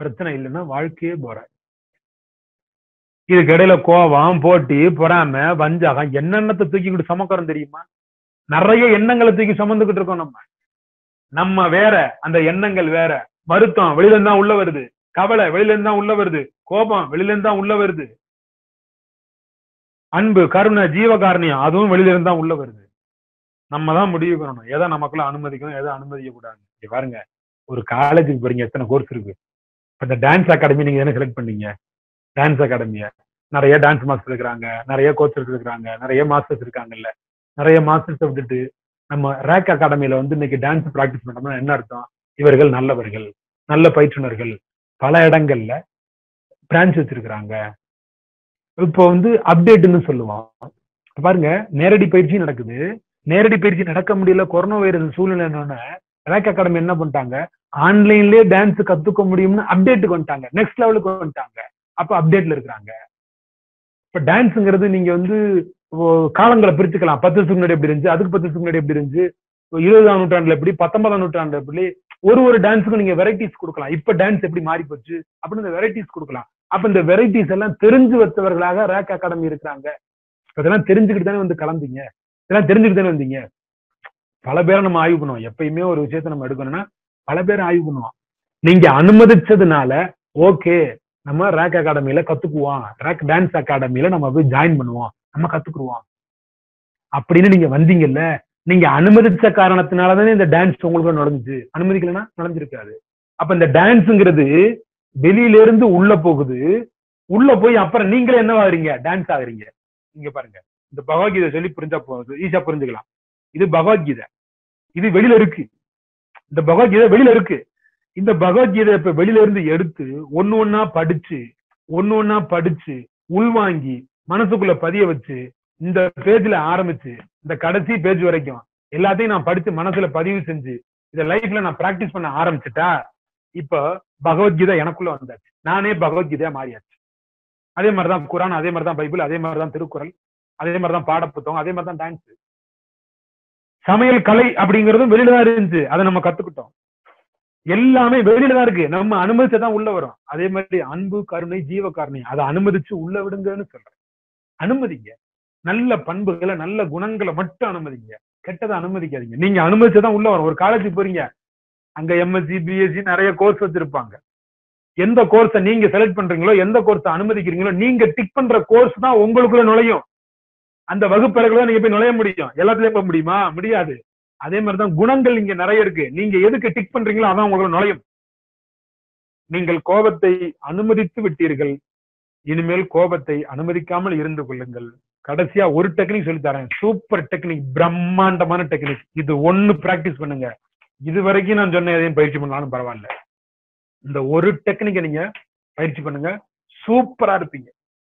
பிரச்சனை இல்லைன்னா வாழ்க்கையே போற இதுக்கு இடையில கோவம் போட்டி பொறாம வஞ்சகம் என்னென்னத்தை தூக்கிக்கிட்டு சமக்கிறோம் தெரியுமா நிறைய எண்ணங்களை தூக்கி சுமந்துகிட்டு இருக்கோம் நம்ம நம்ம வேற அந்த எண்ணங்கள் வேற வருத்தம் வெளியில இருந்தா உள்ள வருது கவலை வெளியில இருந்தா உள்ள வருது கோபம் வெளியில இருந்தா உள்ள வருது அன்பு கருணை ஜீவகாரணியம் அதுவும் வெளியில இருந்தா உள்ள வருது நம்ம தான் முடிவு பண்ணணும் எதை நமக்குள்ள அனுமதிக்கணும் எதை அனுமதிக்க கூடாது இங்க பாருங்க ஒரு காலேஜுக்கு போறீங்க எத்தனை கோர்ஸ் இருக்கு இப்ப இந்த டான்ஸ் அகாடமி நீங்க என்ன செலக்ட் பண்ணீங்க டான்ஸ் அகாடமிய நிறைய டான்ஸ் மாஸ்டர் இருக்கிறாங்க நிறைய கோச்சர்ஸ் இருக்கிறாங்க நிறைய மாஸ்டர்ஸ் இருக்காங்கல்ல நிறைய மாஸ்டர்ஸ் விட்டுட்டு நம்ம ரேக் அகாடமியில வந்து இன்னைக்கு டான்ஸ் பிராக்டிஸ் பண்ணோம்னா என்ன அர்த்தம் இவர்கள் நல்லவர்கள் நல்ல பயிற்றுனர்கள் பல இடங்கள்ல பிரான்ச் வச்சிருக்கிறாங்க இப்போ வந்து அப்டேட்னு சொல்லுவோம் இப்ப பாருங்க நேரடி பயிற்சி நடக்குது நேரடி பயிற்சி நடக்க முடியல கொரோனா வைரஸ் சூழ்நிலை என்னன்னா ரேக் அகாடமி என்ன பண்ணிட்டாங்க ஆன்லைன்லயே டான்ஸ் கத்துக்க முடியும்னு அப்டேட்டுக்கு வந்துட்டாங்க நெக்ஸ்ட் லெவலுக்கு வந்துட்டாங்க அப்ப அப்டேட்ல இருக்கிறாங்க இப்ப டான்ஸுங்கிறது நீங்க வந்து இப்போ காலங்களை பிரிச்சுக்கலாம் பத்து வருஷத்துக்கு முன்னாடி எப்படி இருந்துச்சு அதுக்கு பத்து வருஷத்துக்கு முன்னாடி எப்படி இருந்துச்சு இப்போ இருபதாம் நூற்றாண்டுல எப்படி பத்தொன்பதாம் நூற்றாண்டுல எப்படி ஒரு ஒரு டான்ஸுக்கும் நீங்க வெரைட்டிஸ் கொடுக்கலாம் இப்ப டான்ஸ் எப்படி மாறி போச்சு அப்படின்னு இந்த வெரைட்டிஸ் கொடுக்கலாம் அப்ப இந்த வெரைட்டிஸ் எல்லாம் தெரிஞ்சு வச்சவர்களாக ரேக் அகாடமி இருக்கிறாங்க இப்ப இதெல்லாம் தெரிஞ்சுக்கிட்டு தானே வந்து கலந்தீங்க இதெல்லாம் தெரிஞ்சுக்கிட்டு தானே வந்தீங்க பல பேரை நம்ம ஆய்வு பண்ணுவோம் எப்பயுமே ஒரு விஷயத்த நம்ம எடுக்கணும்னா பல பேரை ஆய்வு பண்ணுவோம் நீங்க அனுமதிச்சதுனால ஓகே நம்ம ரேக் அகாடமியில கத்துக்குவோம் ரேக் டான்ஸ் அகாடமியில நம்ம போய் ஜாயின் பண்ணுவோம் நம்ம கத்துக்குருவோம் அப்படின்னு நீங்க வந்தீங்கல்ல நீங்க அனுமதிச்ச காரணத்தினாலதானே இந்த டான்ஸ் உங்களுக்கு நடந்துச்சு அனுமதிக்கலன்னா நடந்திருக்காது அப்ப இந்த டான்ஸ்ங்கிறது வெளியில இருந்து உள்ள போகுது உள்ள போய் அப்புறம் நீங்களே என்ன ஆகுறீங்க டான்ஸ் ஆகுறீங்க இங்க பாருங்க இந்த பகவத்கீதை சொல்லி புரிஞ்சா போகுது ஈஸியா புரிஞ்சுக்கலாம் இது பகவத்கீதை இது வெளியில இருக்கு இந்த பகவத்கீதை வெளியில இருக்கு இந்த பகவத்கீதை இப்ப வெளியில இருந்து எடுத்து ஒண்ணு ஒண்ணா படிச்சு ஒண்ணு ஒண்ணா படிச்சு உள்வாங்கி மனசுக்குள்ள பதிய வச்சு இந்த பேஜ்ல ஆரம்பிச்சு இந்த கடைசி பேஜ் வரைக்கும் எல்லாத்தையும் நான் படிச்சு மனசுல பதிவு செஞ்சு இத லைஃப்ல நான் பிராக்டிஸ் பண்ண ஆரம்பிச்சுட்டா இப்ப பகவத்கீதை எனக்குள்ள வந்தாச்சு நானே பகவத்கீதையா மாறியாச்சு அதே மாதிரிதான் குரான் அதே மாதிரிதான் பைபிள் அதே மாதிரிதான் திருக்குறள் அதே மாதிரிதான் பாடப்புத்தகம் அதே மாதிரிதான் டான்ஸ் சமையல் கலை அப்படிங்கறதும் வெளியில தான் இருந்துச்சு அதை நம்ம கத்துக்கிட்டோம் எல்லாமே வெளியில தான் இருக்கு நம்ம அனுமதிச்சதான் உள்ள வரும் அதே மாதிரி அன்பு கருணை ஜீவ கருணை அதை அனுமதிச்சு உள்ள விடுங்கன்னு சொல்றேன் அனுமதிங்க நல்ல பண்புகளை நல்ல குணங்களை மட்டும் அனுமதிங்க கெட்டதை அனுமதிக்காதீங்க நீங்க அனுமதிச்சதான் உள்ள வரும் ஒரு காலேஜுக்கு போறீங்க அங்க எம்எஸ்சி பிஎஸ்சி நிறைய கோர்ஸ் வச்சிருப்பாங்க எந்த கோர்ஸை நீங்க செலக்ட் பண்றீங்களோ எந்த கோர்ஸை அனுமதிக்கிறீங்களோ நீங்க டிக் பண்ற கோர்ஸ் தான் உங்களுக்குள்ள நுழையும் அந்த வகுப்பறைக்குள்ள நீங்க போய் நுழைய முடியும் எல்லாத்துலயும் போக முடியுமா முடியாது அதே மாதிரிதான் குணங்கள் இங்க நிறைய இருக்கு நீங்க எதுக்கு டிக் பண்றீங்களோ அதான் உங்களுக்கு நுழையும் நீங்கள் கோபத்தை அனுமதித்து விட்டீர்கள் இனிமேல் கோபத்தை அனுமதிக்காமல் இருந்து கொள்ளுங்கள் கடைசியா ஒரு டெக்னிக் சொல்லி தரேன் சூப்பர் டெக்னிக் பிரம்மாண்டமான டெக்னிக் இது ஒண்ணு பிராக்டிஸ் பண்ணுங்க இது வரைக்கும் நான் சொன்ன எதையும் பயிற்சி பண்ணாலும் பரவாயில்ல இந்த ஒரு டெக்னிக்கை நீங்க பயிற்சி பண்ணுங்க சூப்பரா இருப்பீங்க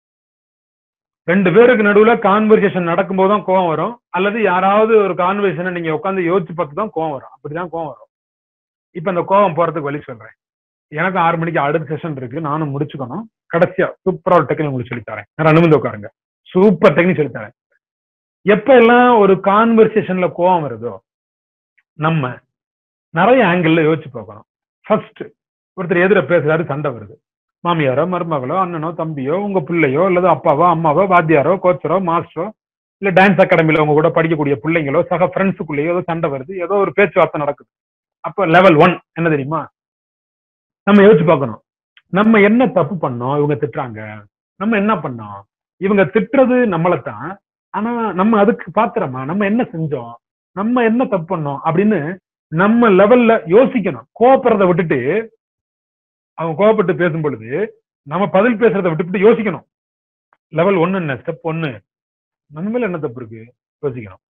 ரெண்டு பேருக்கு நடுவுல கான்வர்சேஷன் நடக்கும்போது தான் கோவம் வரும் அல்லது யாராவது ஒரு கான்வர்சேஷனை நீங்க உட்காந்து யோசிச்சு பார்த்து தான் கோவம் வரும் அப்படிதான் கோவம் வரும் இப்ப அந்த கோவம் போறதுக்கு வழி சொல்றேன் எனக்கு ஆறு மணிக்கு அடுத்த செஷன் இருக்கு நானும் முடிச்சுக்கணும் கடைசியா சூப்பரா ஒரு டெக்னிக் உங்களுக்கு சொல்லி தரேன் நான் அனுமதி உட்காருங்க சூப்பர் டெக்னிக் சொல்லி தரேன் எப்ப எல்லாம் ஒரு கான்வர்சேஷன்ல கோவம் வருதோ நம்ம நிறைய ஆங்கிள் யோசிச்சு பார்க்கணும் ஃபர்ஸ்ட் ஒருத்தர் எதிர பேசுறாரு சண்டை வருது மாமியாரோ மருமகளோ அண்ணனோ தம்பியோ உங்க பிள்ளையோ அல்லது அப்பாவோ அம்மாவோ வாத்தியாரோ கோச்சரோ மாஸ்டரோ இல்ல டான்ஸ் அகாடமில உங்க கூட படிக்கக்கூடிய பிள்ளைங்களோ சக ஃப்ரெண்ட்ஸுக்குள்ளேயோ ஏதோ சண்டை வருது ஏதோ ஒரு பேச்சுவார்த்தை நடக்குது அப்போ லெவல் ஒன் என்ன தெரியுமா நம்ம யோசிச்சு பார்க்கணும் நம்ம என்ன தப்பு பண்ணோம் இவங்க திட்டுறாங்க நம்ம என்ன பண்ணோம் இவங்க திட்டுறது நம்மளைத்தான் ஆனா நம்ம அதுக்கு பாத்திரமா நம்ம என்ன செஞ்சோம் நம்ம என்ன தப்பு பண்ணோம் அப்படின்னு நம்ம லெவல்ல யோசிக்கணும் கோபப்படுறத விட்டுட்டு அவன் கோவப்பட்டு பேசும் பொழுது நம்ம பதில் பேசுறத விட்டுவிட்டு யோசிக்கணும் லெவல் ஒன்னு என்ன ஸ்டெப் ஒன்னு நம்ம மேல என்ன தப்பு இருக்கு யோசிக்கணும்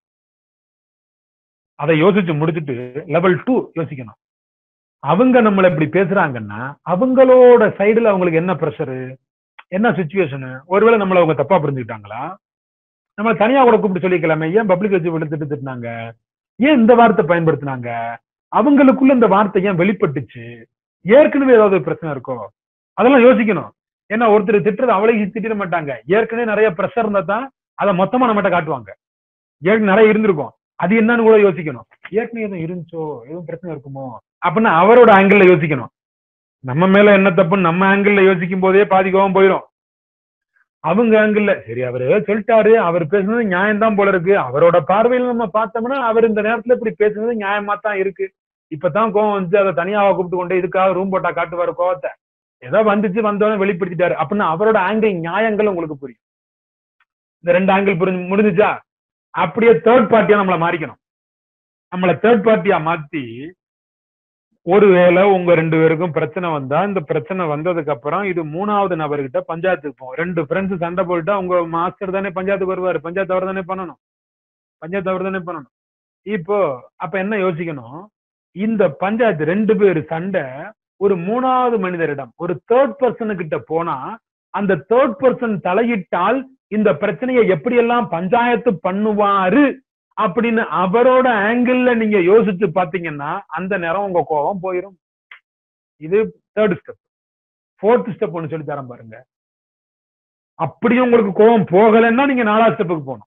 அதை யோசிச்சு முடிச்சுட்டு லெவல் டூ யோசிக்கணும் அவங்க நம்மள இப்படி பேசுறாங்கன்னா அவங்களோட சைடுல அவங்களுக்கு என்ன ப்ரெஷரு என்ன சுச்சுவேஷனு ஒருவேளை நம்மள அவங்க தப்பா புரிஞ்சுக்கிட்டாங்களா நம்ம தனியா கூட கூப்பிட்டு சொல்லிக்கலாமே ஏன் பப்ளிக் வச்சு விழுத்துட்டு திட்டினாங்க ஏன் இந்த வார்த்தை பயன்படுத்தினாங்க அவங்களுக்குள்ள இந்த வார்த்தை ஏன் வெளிப்பட்டுச்சு ஏற்கனவே ஏதாவது பிரச்சனை இருக்கோ அதெல்லாம் யோசிக்கணும் ஏன்னா ஒருத்தர் திட்டுறது அவளை திட்டிட மாட்டாங்க ஏற்கனவே நிறைய ப்ரெஷர் இருந்தா தான் அதை மொத்தமா நம்மகிட்ட காட்டுவாங்க ஏற்கனவே நிறைய இருந்திருக்கும் அது என்னன்னு கூட யோசிக்கணும் ஏற்கனவே எதுவும் இருந்துச்சோ எதுவும் பிரச்சனை இருக்குமோ அப்படின்னு அவரோட ஆங்கிள் யோசிக்கணும் நம்ம மேல என்ன தப்புன்னு நம்ம ஆங்கிள் யோசிக்கும் போதே பாதி கோவம் போயிடும் அவங்க ஆங்கிள் சரி அவரு சொல்லிட்டாரு அவர் பேசுனது நியாயம் தான் போல இருக்கு அவரோட பார்வையில் நம்ம பார்த்தோம்னா அவர் இந்த நேரத்துல இப்படி பேசுனது நியாயமா தான் இருக்கு இப்பதான் கோவம் வந்து அதை தனியாவா கூப்பிட்டு கொண்டு இதுக்காக ரூம் போட்டா காட்டுவாரு கோவத்தை ஏதோ வந்துச்சு வந்தவன வெளிப்படுத்திட்டாரு அப்படின்னா அவரோட ஆங்கிள் நியாயங்கள் உங்களுக்கு புரியும் இந்த ரெண்டு ஆங்கிள் புரிஞ்சு முடிஞ்சுச்சா அப்படியே தேர்ட் பார்ட்டியா நம்மள மாறிக்கணும் நம்மள தேர்ட் பார்ட்டியா மாத்தி ஒருவேளை உங்க ரெண்டு பேருக்கும் பிரச்சனை வந்தா இந்த பிரச்சனை வந்ததுக்கு அப்புறம் இது மூணாவது நபர்கிட்ட பஞ்சாயத்துக்கு போகும் ரெண்டு ஃப்ரெண்ட்ஸ் சண்டை போயிட்டா உங்க மாஸ்டர் தானே பஞ்சாயத்துக்கு வருவாரு பஞ்சாயத்து அவர் தானே பண்ணணும் பஞ்சாயத்து அவர் தானே பண்ணணும் இப்போ அப்ப என்ன யோசிக்கணும் இந்த பஞ்சாயத்து ரெண்டு பேர் சண்டை ஒரு மூணாவது மனிதரிடம் ஒரு தேர்ட் பர்சனு கிட்ட போனா அந்த தேர்ட் பர்சன் தலையிட்டால் இந்த பிரச்சனையை எப்படியெல்லாம் பஞ்சாயத்து பண்ணுவாரு அப்படின்னு அவரோட ஆங்கிள் நீங்க யோசிச்சு பாத்தீங்கன்னா அந்த நேரம் உங்க கோபம் போயிடும் இது தேர்ட் ஸ்டெப் ஃபோர்த் ஸ்டெப் ஒன்னு சொல்லி தரேன் பாருங்க அப்படியும் உங்களுக்கு கோபம் போகலைன்னா நீங்க நாலாவது ஸ்டெப்புக்கு போகணும்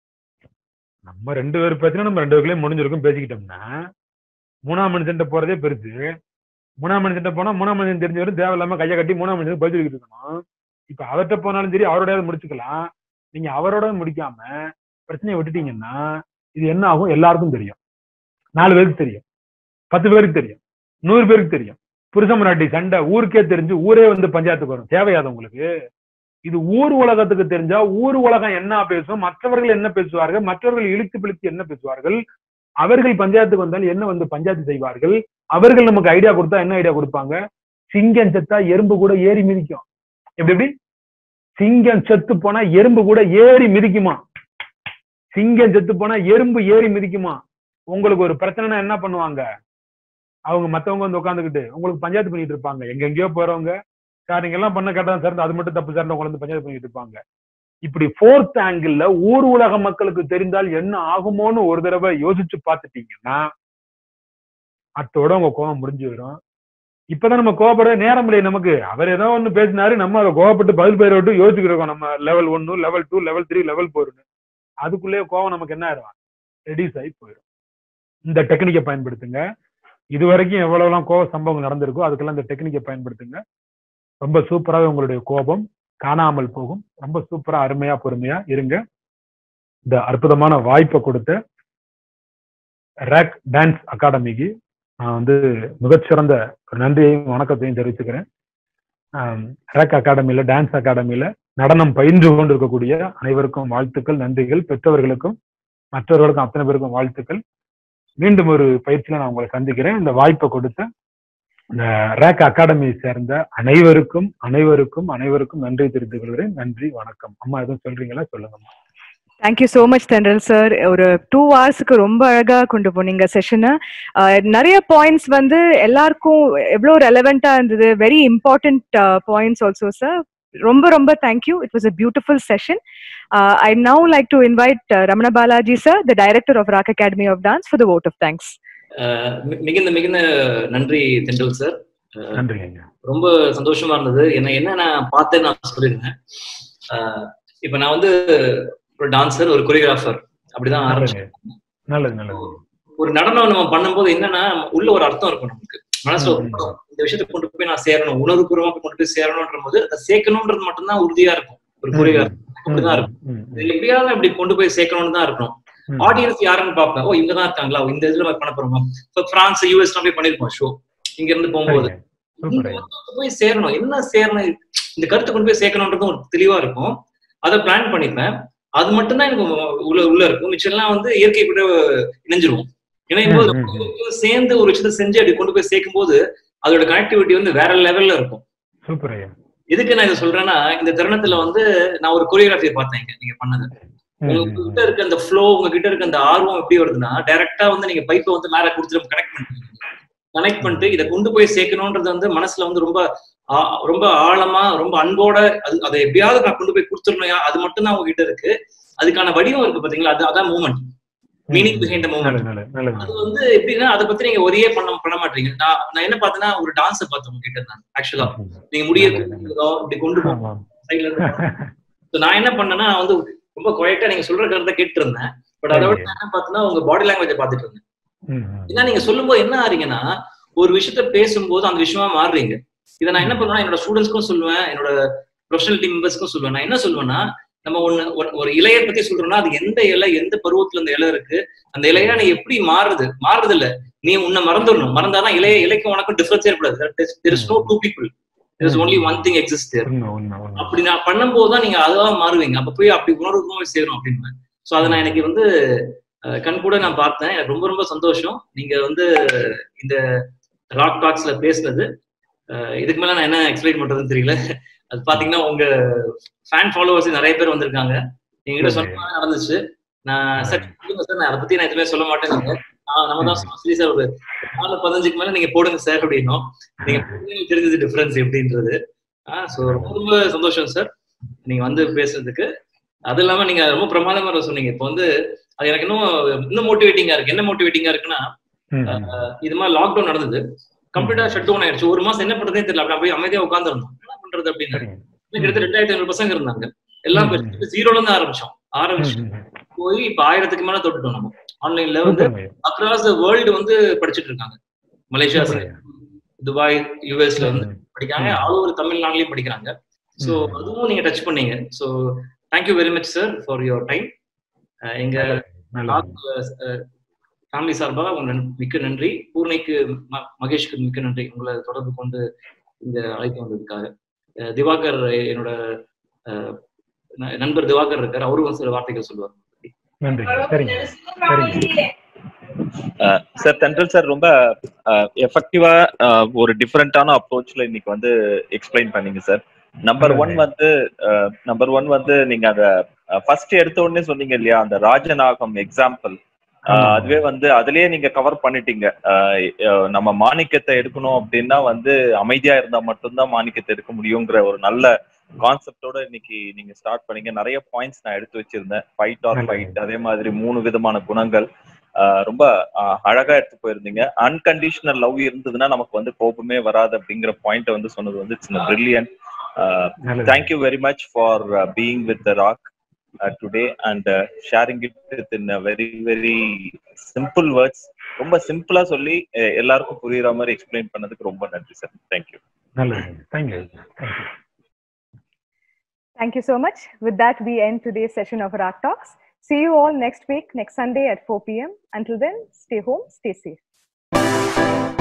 நம்ம ரெண்டு பேர் பிரச்சனை நம்ம ரெண்டு பேருக்குள்ளே முடிஞ்சிருக்கும் பேசிக்கிட்டோம்னா மூணாம் மனுஷன்ட்ட போறதே பெருசு மூணாம் மனுஷன்ட்ட போனா மூணாம் மனுஷன் தெரிஞ்சவரும் தேவையில்லாம கையை கட்டி மூணாம் மனுஷன் பதில் சொல்லிட்டு இருக்கணும் இப்ப அவர்கிட்ட போனாலும் சரி அவரோடயாவது முடிச்சுக்கலாம் நீங்க அவரோட முடிக்காம பிரச்சனையை விட்டுட்டீங்கன்னா இது என்ன ஆகும் எல்லாருக்கும் தெரியும் நாலு பேருக்கு தெரியும் பத்து பேருக்கு தெரியும் நூறு பேருக்கு தெரியும் புருஷ முன்னாடி சண்டை ஊருக்கே தெரிஞ்சு ஊரே வந்து பஞ்சாயத்துக்கு வரும் தேவையாது உங்களுக்கு இது ஊர் உலகத்துக்கு தெரிஞ்சா ஊர் உலகம் என்ன பேசும் மற்றவர்கள் என்ன பேசுவார்கள் மற்றவர்கள் இழுத்து பிழித்து என்ன பேசுவார்கள் அவர்கள் பஞ்சாயத்துக்கு வந்தால் என்ன வந்து பஞ்சாயத்து செய்வார்கள் அவர்கள் நமக்கு ஐடியா கொடுத்தா என்ன ஐடியா கொடுப்பாங்க சிங்கம் செத்தா எறும்பு கூட ஏறி மிதிக்கும் எப்படி எப்படி சிங்கம் செத்து போனா எறும்பு கூட ஏறி மிதிக்குமா சிங்கம் செத்து போனா எறும்பு ஏறி மிதிக்குமா உங்களுக்கு ஒரு பிரச்சனைனா என்ன பண்ணுவாங்க அவங்க மத்தவங்க வந்து உட்காந்துக்கிட்டு உங்களுக்கு பஞ்சாயத்து பண்ணிட்டு இருப்பாங்க எங்க எங்கேயோ போறவங்க சார் நீங்க எல்லாம் பண்ண கேட்டா சார் அது மட்டும் தப்பு சார் உங்களை வந்து பஞ்சாயத்து பண்ணிட்டு இருப்பாங்க இப்படி ஃபோர்த் ஆங்கிள் ஊர் உலக மக்களுக்கு தெரிந்தால் என்ன ஆகுமோன்னு ஒரு தடவை யோசிச்சு பார்த்துட்டீங்கன்னா அத்தோட உங்க கோபம் முடிஞ்சு வரும் இப்பதான் நம்ம கோபப்பட நேரம் இல்லை நமக்கு அவர் ஏதோ ஒண்ணு பேசினாரு நம்ம அதை கோவப்பட்டு பதில் பெயர் விட்டு யோசிச்சுட்டு இருக்கோம் நம்ம லெவல் ஒன்னு level two level three level ஃபோர்னு அதுக்குள்ளேயே கோவம் நமக்கு என்ன ஆயிரும் ரெடியூஸ் ஆகி போயிடும் இந்த டெக்னிக்கை பயன்படுத்துங்க இது வரைக்கும் எவ்வளவுலாம் கோவ சம்பவங்கள் நடந்திருக்கோ அதுக்கெல்லாம் இந்த டெக்னிக்கை பயன்படுத்துங்க ரொம்ப சூப்பராகவே உங்களுடைய கோபம் காணாமல் போகும் ரொம்ப சூப்பரா அருமையா பொறுமையா இருங்க இந்த அற்புதமான வாய்ப்பை கொடுத்த ரேக் டான்ஸ் அகாடமிக்கு நான் வந்து மிகச்சிறந்த ஒரு நன்றியையும் வணக்கத்தையும் தெரிவிச்சுக்கிறேன் ரேக் அகாடமியில டான்ஸ் அகாடமியில நடனம் பயின்று கொண்டிருக்கக்கூடிய அனைவருக்கும் வாழ்த்துக்கள் நன்றிகள் பெற்றவர்களுக்கும் மற்றவர்களுக்கும் அத்தனை பேருக்கும் வாழ்த்துக்கள் மீண்டும் ஒரு பயிற்சியில நான் உங்களை சந்திக்கிறேன் இந்த வாய்ப்பை கொடுத்த இந்த ரேக் அகாடமி சேர்ந்த அனைவருக்கும் அனைவருக்கும் அனைவருக்கும் நன்றி தெரிவித்துக் கொள்கிறேன் நன்றி வணக்கம் அம்மா எதுவும் சொல்றீங்களா சொல்லுங்கம்மா thank you so much Thendral sir ஒரு டூ ஹவர்ஸ்க்கு ரொம்ப அழகா கொண்டு போனீங்க செஷனை நிறைய பாயிண்ட்ஸ் வந்து எல்லாருக்கும் எவ்வளோ ரெலவெண்டா இருந்தது very important points also sir ரொம்ப ரொம்ப thank you it was a beautiful session I now like to invite Ramana Balaji sir the director of Rock academy of dance for the vote of thanks ah மி- மிகுந்த மிகுந்த நன்றி தென்றல் சார் நன்றி ஐயா ரொம்ப சந்தோஷமா இருந்தது என்ன என்ன நான் பார்த்தேன்னு நான் சொல்லிருந்தேன் அஹ் இப்ப நான் வந்து ஒரு டான்சர் ஒரு கொரியோகிராஃபர் அப்படிதான் ஆரம்பிச்சேன் நல்லது நல்லது ஒரு நடனம் நம்ம பண்ணும்போது என்னன்னா உள்ள ஒரு அர்த்தம் இருக்கும் நமக்கு மனசுல ஒரு ம். அர்த்தம். இந்த விஷயத்தை கொண்டு போய் நான் சேரணும் உணர்வுபூர்வமா கொண்டு போய் சேரணும்ன்ற போது அதை சேர்க்கணும்ன்றது மட்டும்தான் உறுதியா இருக்கும் ஒரு கொரியோகிராஃபர் அப்படிதான் இருக்கும் ம், ம், இது எப்படியாவது இப்படி கொண்டு போய் சேர்க்கணும்னு தான் இருக்கணும் ம். ஆடியன்ஸ் யாருன்னு பார்ப்பேன் ஓ இங்க தான் இருக்காங்களா இந்த இதுல நம்ம பண்ண போறோமா இப்போ பிரான்ஸ் யூஎஸ் போய் பண்ணிருப்போம் ஷோ இங்க இருந்து போகும்போது சரிங்க. சூப்பர் ஐயா. இங்க போய் சேரணும் என்ன சேரணும் இந்த கருத்தை கொண்டு போய் சேர்க்கணும்ன்றது ஒரு தெளிவா இருக்கும் அதை பிளான் பண்ணிப்பேன் அது மட்டும்தான் எனக்கு உள்ள உள்ள இருக்கும் மிச்சம் எல்லாம் வந்து இயற்கை கூட இணைஞ்சிருவோம் ஏன்னா இப்போ ம், ம், ம். சேர்ந்து ஒரு விஷயத்தை செஞ்சு அப்படி கொண்டு போய் சேர்க்கும் போது அதோட கனெக்டிவிட்டி வந்து வேற லெவல்ல இருக்கும் சூப்பர் ஐயா எதுக்கு நான் இதை சொல்றேன்னா இந்த தருணத்துல வந்து நான் ஒரு கொரியோகிராஃபி பார்த்தேன் இங்க நீங்க பண்ணது ம், ம், உங்ககிட்ட இருக்க அந்த ஃப்ளோ உங்ககிட்ட இருக்க அந்த ஆர்வம் எப்படி வருதுன்னா டைரக்டா வந்து நீங்க பைப்பை வந்து மேல கொடுத்துட்டு கனெக்ட் பண்ணிட்டு கனெக்ட் பண்ணிட்டு இதை கொண்டு போய் சேர்க்கணும்ன்றது வந்து மனசுல வந்து ரொம்ப ஆ- ரொம்ப ஆழமா ரொம்ப அன்போட அது அதை எப்படியாவது நான் கொண்டு போய் கொடுத்துடணும் அது மட்டும் தான் உங்ககிட்ட இருக்கு அதுக்கான வடிவம் இருக்கு பாத்தீங்களா அது அதான் மூமெண்ட் மீனிங் பிஹைண்ட் மூமெண்ட் நல்லது நல்லது நல்லது அது வந்து எப்படின்னா அதை பத்தி நீங்க ஒரே பண்ண பண்ண மாட்டீங்க நான் நான் என்ன பார்த்தேன்னா ஒரு டான்ஸ் பார்த்தேன் உங்ககிட்ட நான் ஆக்சுவலா நீங்க முடிய இப்படி கொண்டு போகும் ஆமாம். சைட்ல இருந்து So நான் என்ன பண்ணேன்னா வந்து ரொம்ப குவைட்டா நீங்க சொல்ற கருத்தை கேட்டு இருந்தேன் பட் அதை விட நான் என்ன பார்த்தேன்னா உங்க பாடி லாங்குவேஜை பார்த்துட்டு இருந்தேன் ம், ம். ஏன்னா நீங்க சொல்லும்போது என்ன ஆறீங்கன்னா ஒரு விஷயத்த பேசும்போது அந்த விஷயமா மாறுறீங்க இதை நான் என்ன பண்ணுவேன்னா என்னோட ஸ்டூடெண்ட்ஸ்க்கும் சொல்லுவேன் என்னோட ப்ரொஃபஷனல் டீம் மெம்பர்ஸ்க்கும் சொல்லுவேன் நான் என்ன சொல்லுவேன்னா நம்ம ஒண்ணு ஒரு- ஒரு இலையை பத்தி சொல்றோம்னா அது எந்த இலை எந்த பருவத்துல அந்த இலை இருக்கு அந்த இலையா நீ எப்படி மாறுது மாறுது இல்ல நீ உன்னை மறந்துடணும் மறந்தாதான் இலைய இலைக்கும் உனக்கும் டிஃபரன்ஸ் ஏற்படாது there is no two people there is only one thing exist there உண்மை உண்மை உண்மை அப்படி நான் பண்ணும்போது தான் நீங்க அதான் மாறுவீங்க அப்ப போய் அப்படி உணர்வுக்கும் சேரும் அப்படின்னு சோ அதை நான் எனக்கு வந்து அஹ், கண் கூட நான் பார்த்தேன் எனக்கு ரொம்ப ரொம்ப சந்தோஷம் நீங்க வந்து இந்த ராக் டாக்ஸ்ல பேசுனது அஹ், இதுக்கு மேல நான் என்ன எக்ஸ்பிளைன் பண்றதுன்னு தெரியல அது பாத்தீங்கன்னா உங்க ஃபேன் ஃபாலோவர்ஸ் நிறைய பேர் வந்திருக்காங்க என்கிட்ட சொன்ன மாதிரி நடந்துச்சு நான் சார் சொல்லுங்க சார் நான் அதை பத்தி நான் எதுவுமே சொல்ல மாட்டேன் நான் நம்ம தான் சொன்னோம், சரி சார் ஒரு நாலு பதினஞ்சுக்கு மேல நீங்க போடுங்க சார் அப்படின்னும் நீங்க போடுங்க, தெரிஞ்சது டிஃபரன்ஸ் எப்படின்றது ஆஹ் ஸோ ரொம்ப ரொம்ப சந்தோஷம் சார் நீங்க வந்து பேசுறதுக்கு அது இல்லாம நீங்க ரொம்ப பிரமாதமா சொன்னீங்க இப்போ வந்து அது எனக்கு இன்னும் இன்னும் மோட்டிவேட்டிங்கா இருக்கு என்ன மோட்டிவேட்டிங்கா இருக்குன்னா ம், ம். அஹ் இது மாதிரி லாக்டவுன் நடந்தது கம்ப்ளீட்டா ஷட் டவுன் ஆயிடுச்சு ஒரு மாசம் என்ன பண்றதே தெரியல அப்படி அப்படியே அமைதியா உட்காந்துருந்தோம் என்ன பண்றது அப்படின்னு சரிங்க கிட்டத்தட்ட ரெண்டாயிரத்தி ஐநூறு பசங்க இருந்தாங்க எல்லாம் ம், பேர் ஜீரோல இருந்து ஆரம்பிச்சோம் ஆரம்பிச்சு ம், ம். போய் இப்ப ஆயிரத்துக்கு மேல தொட்டுட்டோம் நம்ம ஆன்லைன்ல வந்து சூப்பருங்க. அக்ராஸ் த வேர்ல்டு வந்து படிச்சிட்டு இருக்காங்க மலேசியா சூப்பருங்க. துபாய் யூஎஸ்ல வந்து ம், படிக்கிறாங்க ம். ஆல் ஓவர் தமிழ்நாட்டிலையும் படிக்கிறாங்க ஸோ ம். அதுவும் நீங்க டச் பண்ணீங்க so thank you very much sir for your time எங்க நல்லது. ஃபேமிலி சார்பாக உங்க நன்- மிக்க நன்றி பூர்ணைக்கு ம- மகேஷ்க்கு மிக்க நன்றி உங்களை தொடர்பு கொண்டு இந்த அழைப்பு வந்ததுக்காக அஹ் திவாகர் என்னோட அஹ், ந- நண்பர் திவாகர் இருக்கார் அவரும் ஒரு சில வார்த்தைகள் சொல்லுவார் நன்றி சரிங்க சரிங்க சார் தென்றல் சார் ரொம்ப எஃபெக்டிவா ஒரு டிஃப்ரெண்டான அப்ரோச்ல இன்னைக்கு வந்து எக்ஸ்பிளைன் பண்ணீங்க சார் நம்பர் ஒன் வந்து நம்பர் ஒன் வந்து நீங்க அத ஃபர்ஸ்ட் எடுத்த உடனே சொன்னீங்க இல்லையா அந்த ராஜநாகம் எக்ஸாம்பிள் ஆமா. அதுவே வந்து அதுலயே நீங்க கவர் பண்ணிட்டீங்க அஹ், அஹ், நம்ம மாணிக்கத்தை எடுக்கணும் அப்படின்னா வந்து அமைதியா இருந்தா மட்டும்தான் மாணிக்கத்தை எடுக்க முடியுங்கிற ஒரு நல்ல கான்செப்டோட இன்னைக்கு நீங்க ஸ்டார்ட் பண்ணீங்க நிறைய பாயிண்ட்ஸ் நான் எடுத்து வச்சிருந்தேன் ஃபைட் ஆர் நல்லது. ஃபைட் அதே மாதிரி மூணு விதமான குணங்கள் ஆஹ் ரொம்ப ஆஹ் அழகா எடுத்து போயிருந்தீங்க அன்கண்டிஷனல் லவ் இருந்ததுன்னா நமக்கு வந்து கோபமே வராது அப்படிங்கிற பாயிண்ட் வந்து சொன்னது வந்து இட்ஸ் பிரில்லியன்ட் நல்லது. Thank you very much for being with Rock today and sharing it with in very very simple words ரொம்ப சிம்பிளா சொல்லி அஹ் எல்லாருக்கும் புரியுற மாதிரி எக்ஸ்பிளைன் பண்ணதுக்கு ரொம்ப நன்றி சார் தேங்க்யூ நல்லது thank you thank you Thank you so much. With that, we end today's session of Rock Talks. See you all next week, next Sunday at 4 p.m. Until then, stay home, stay safe.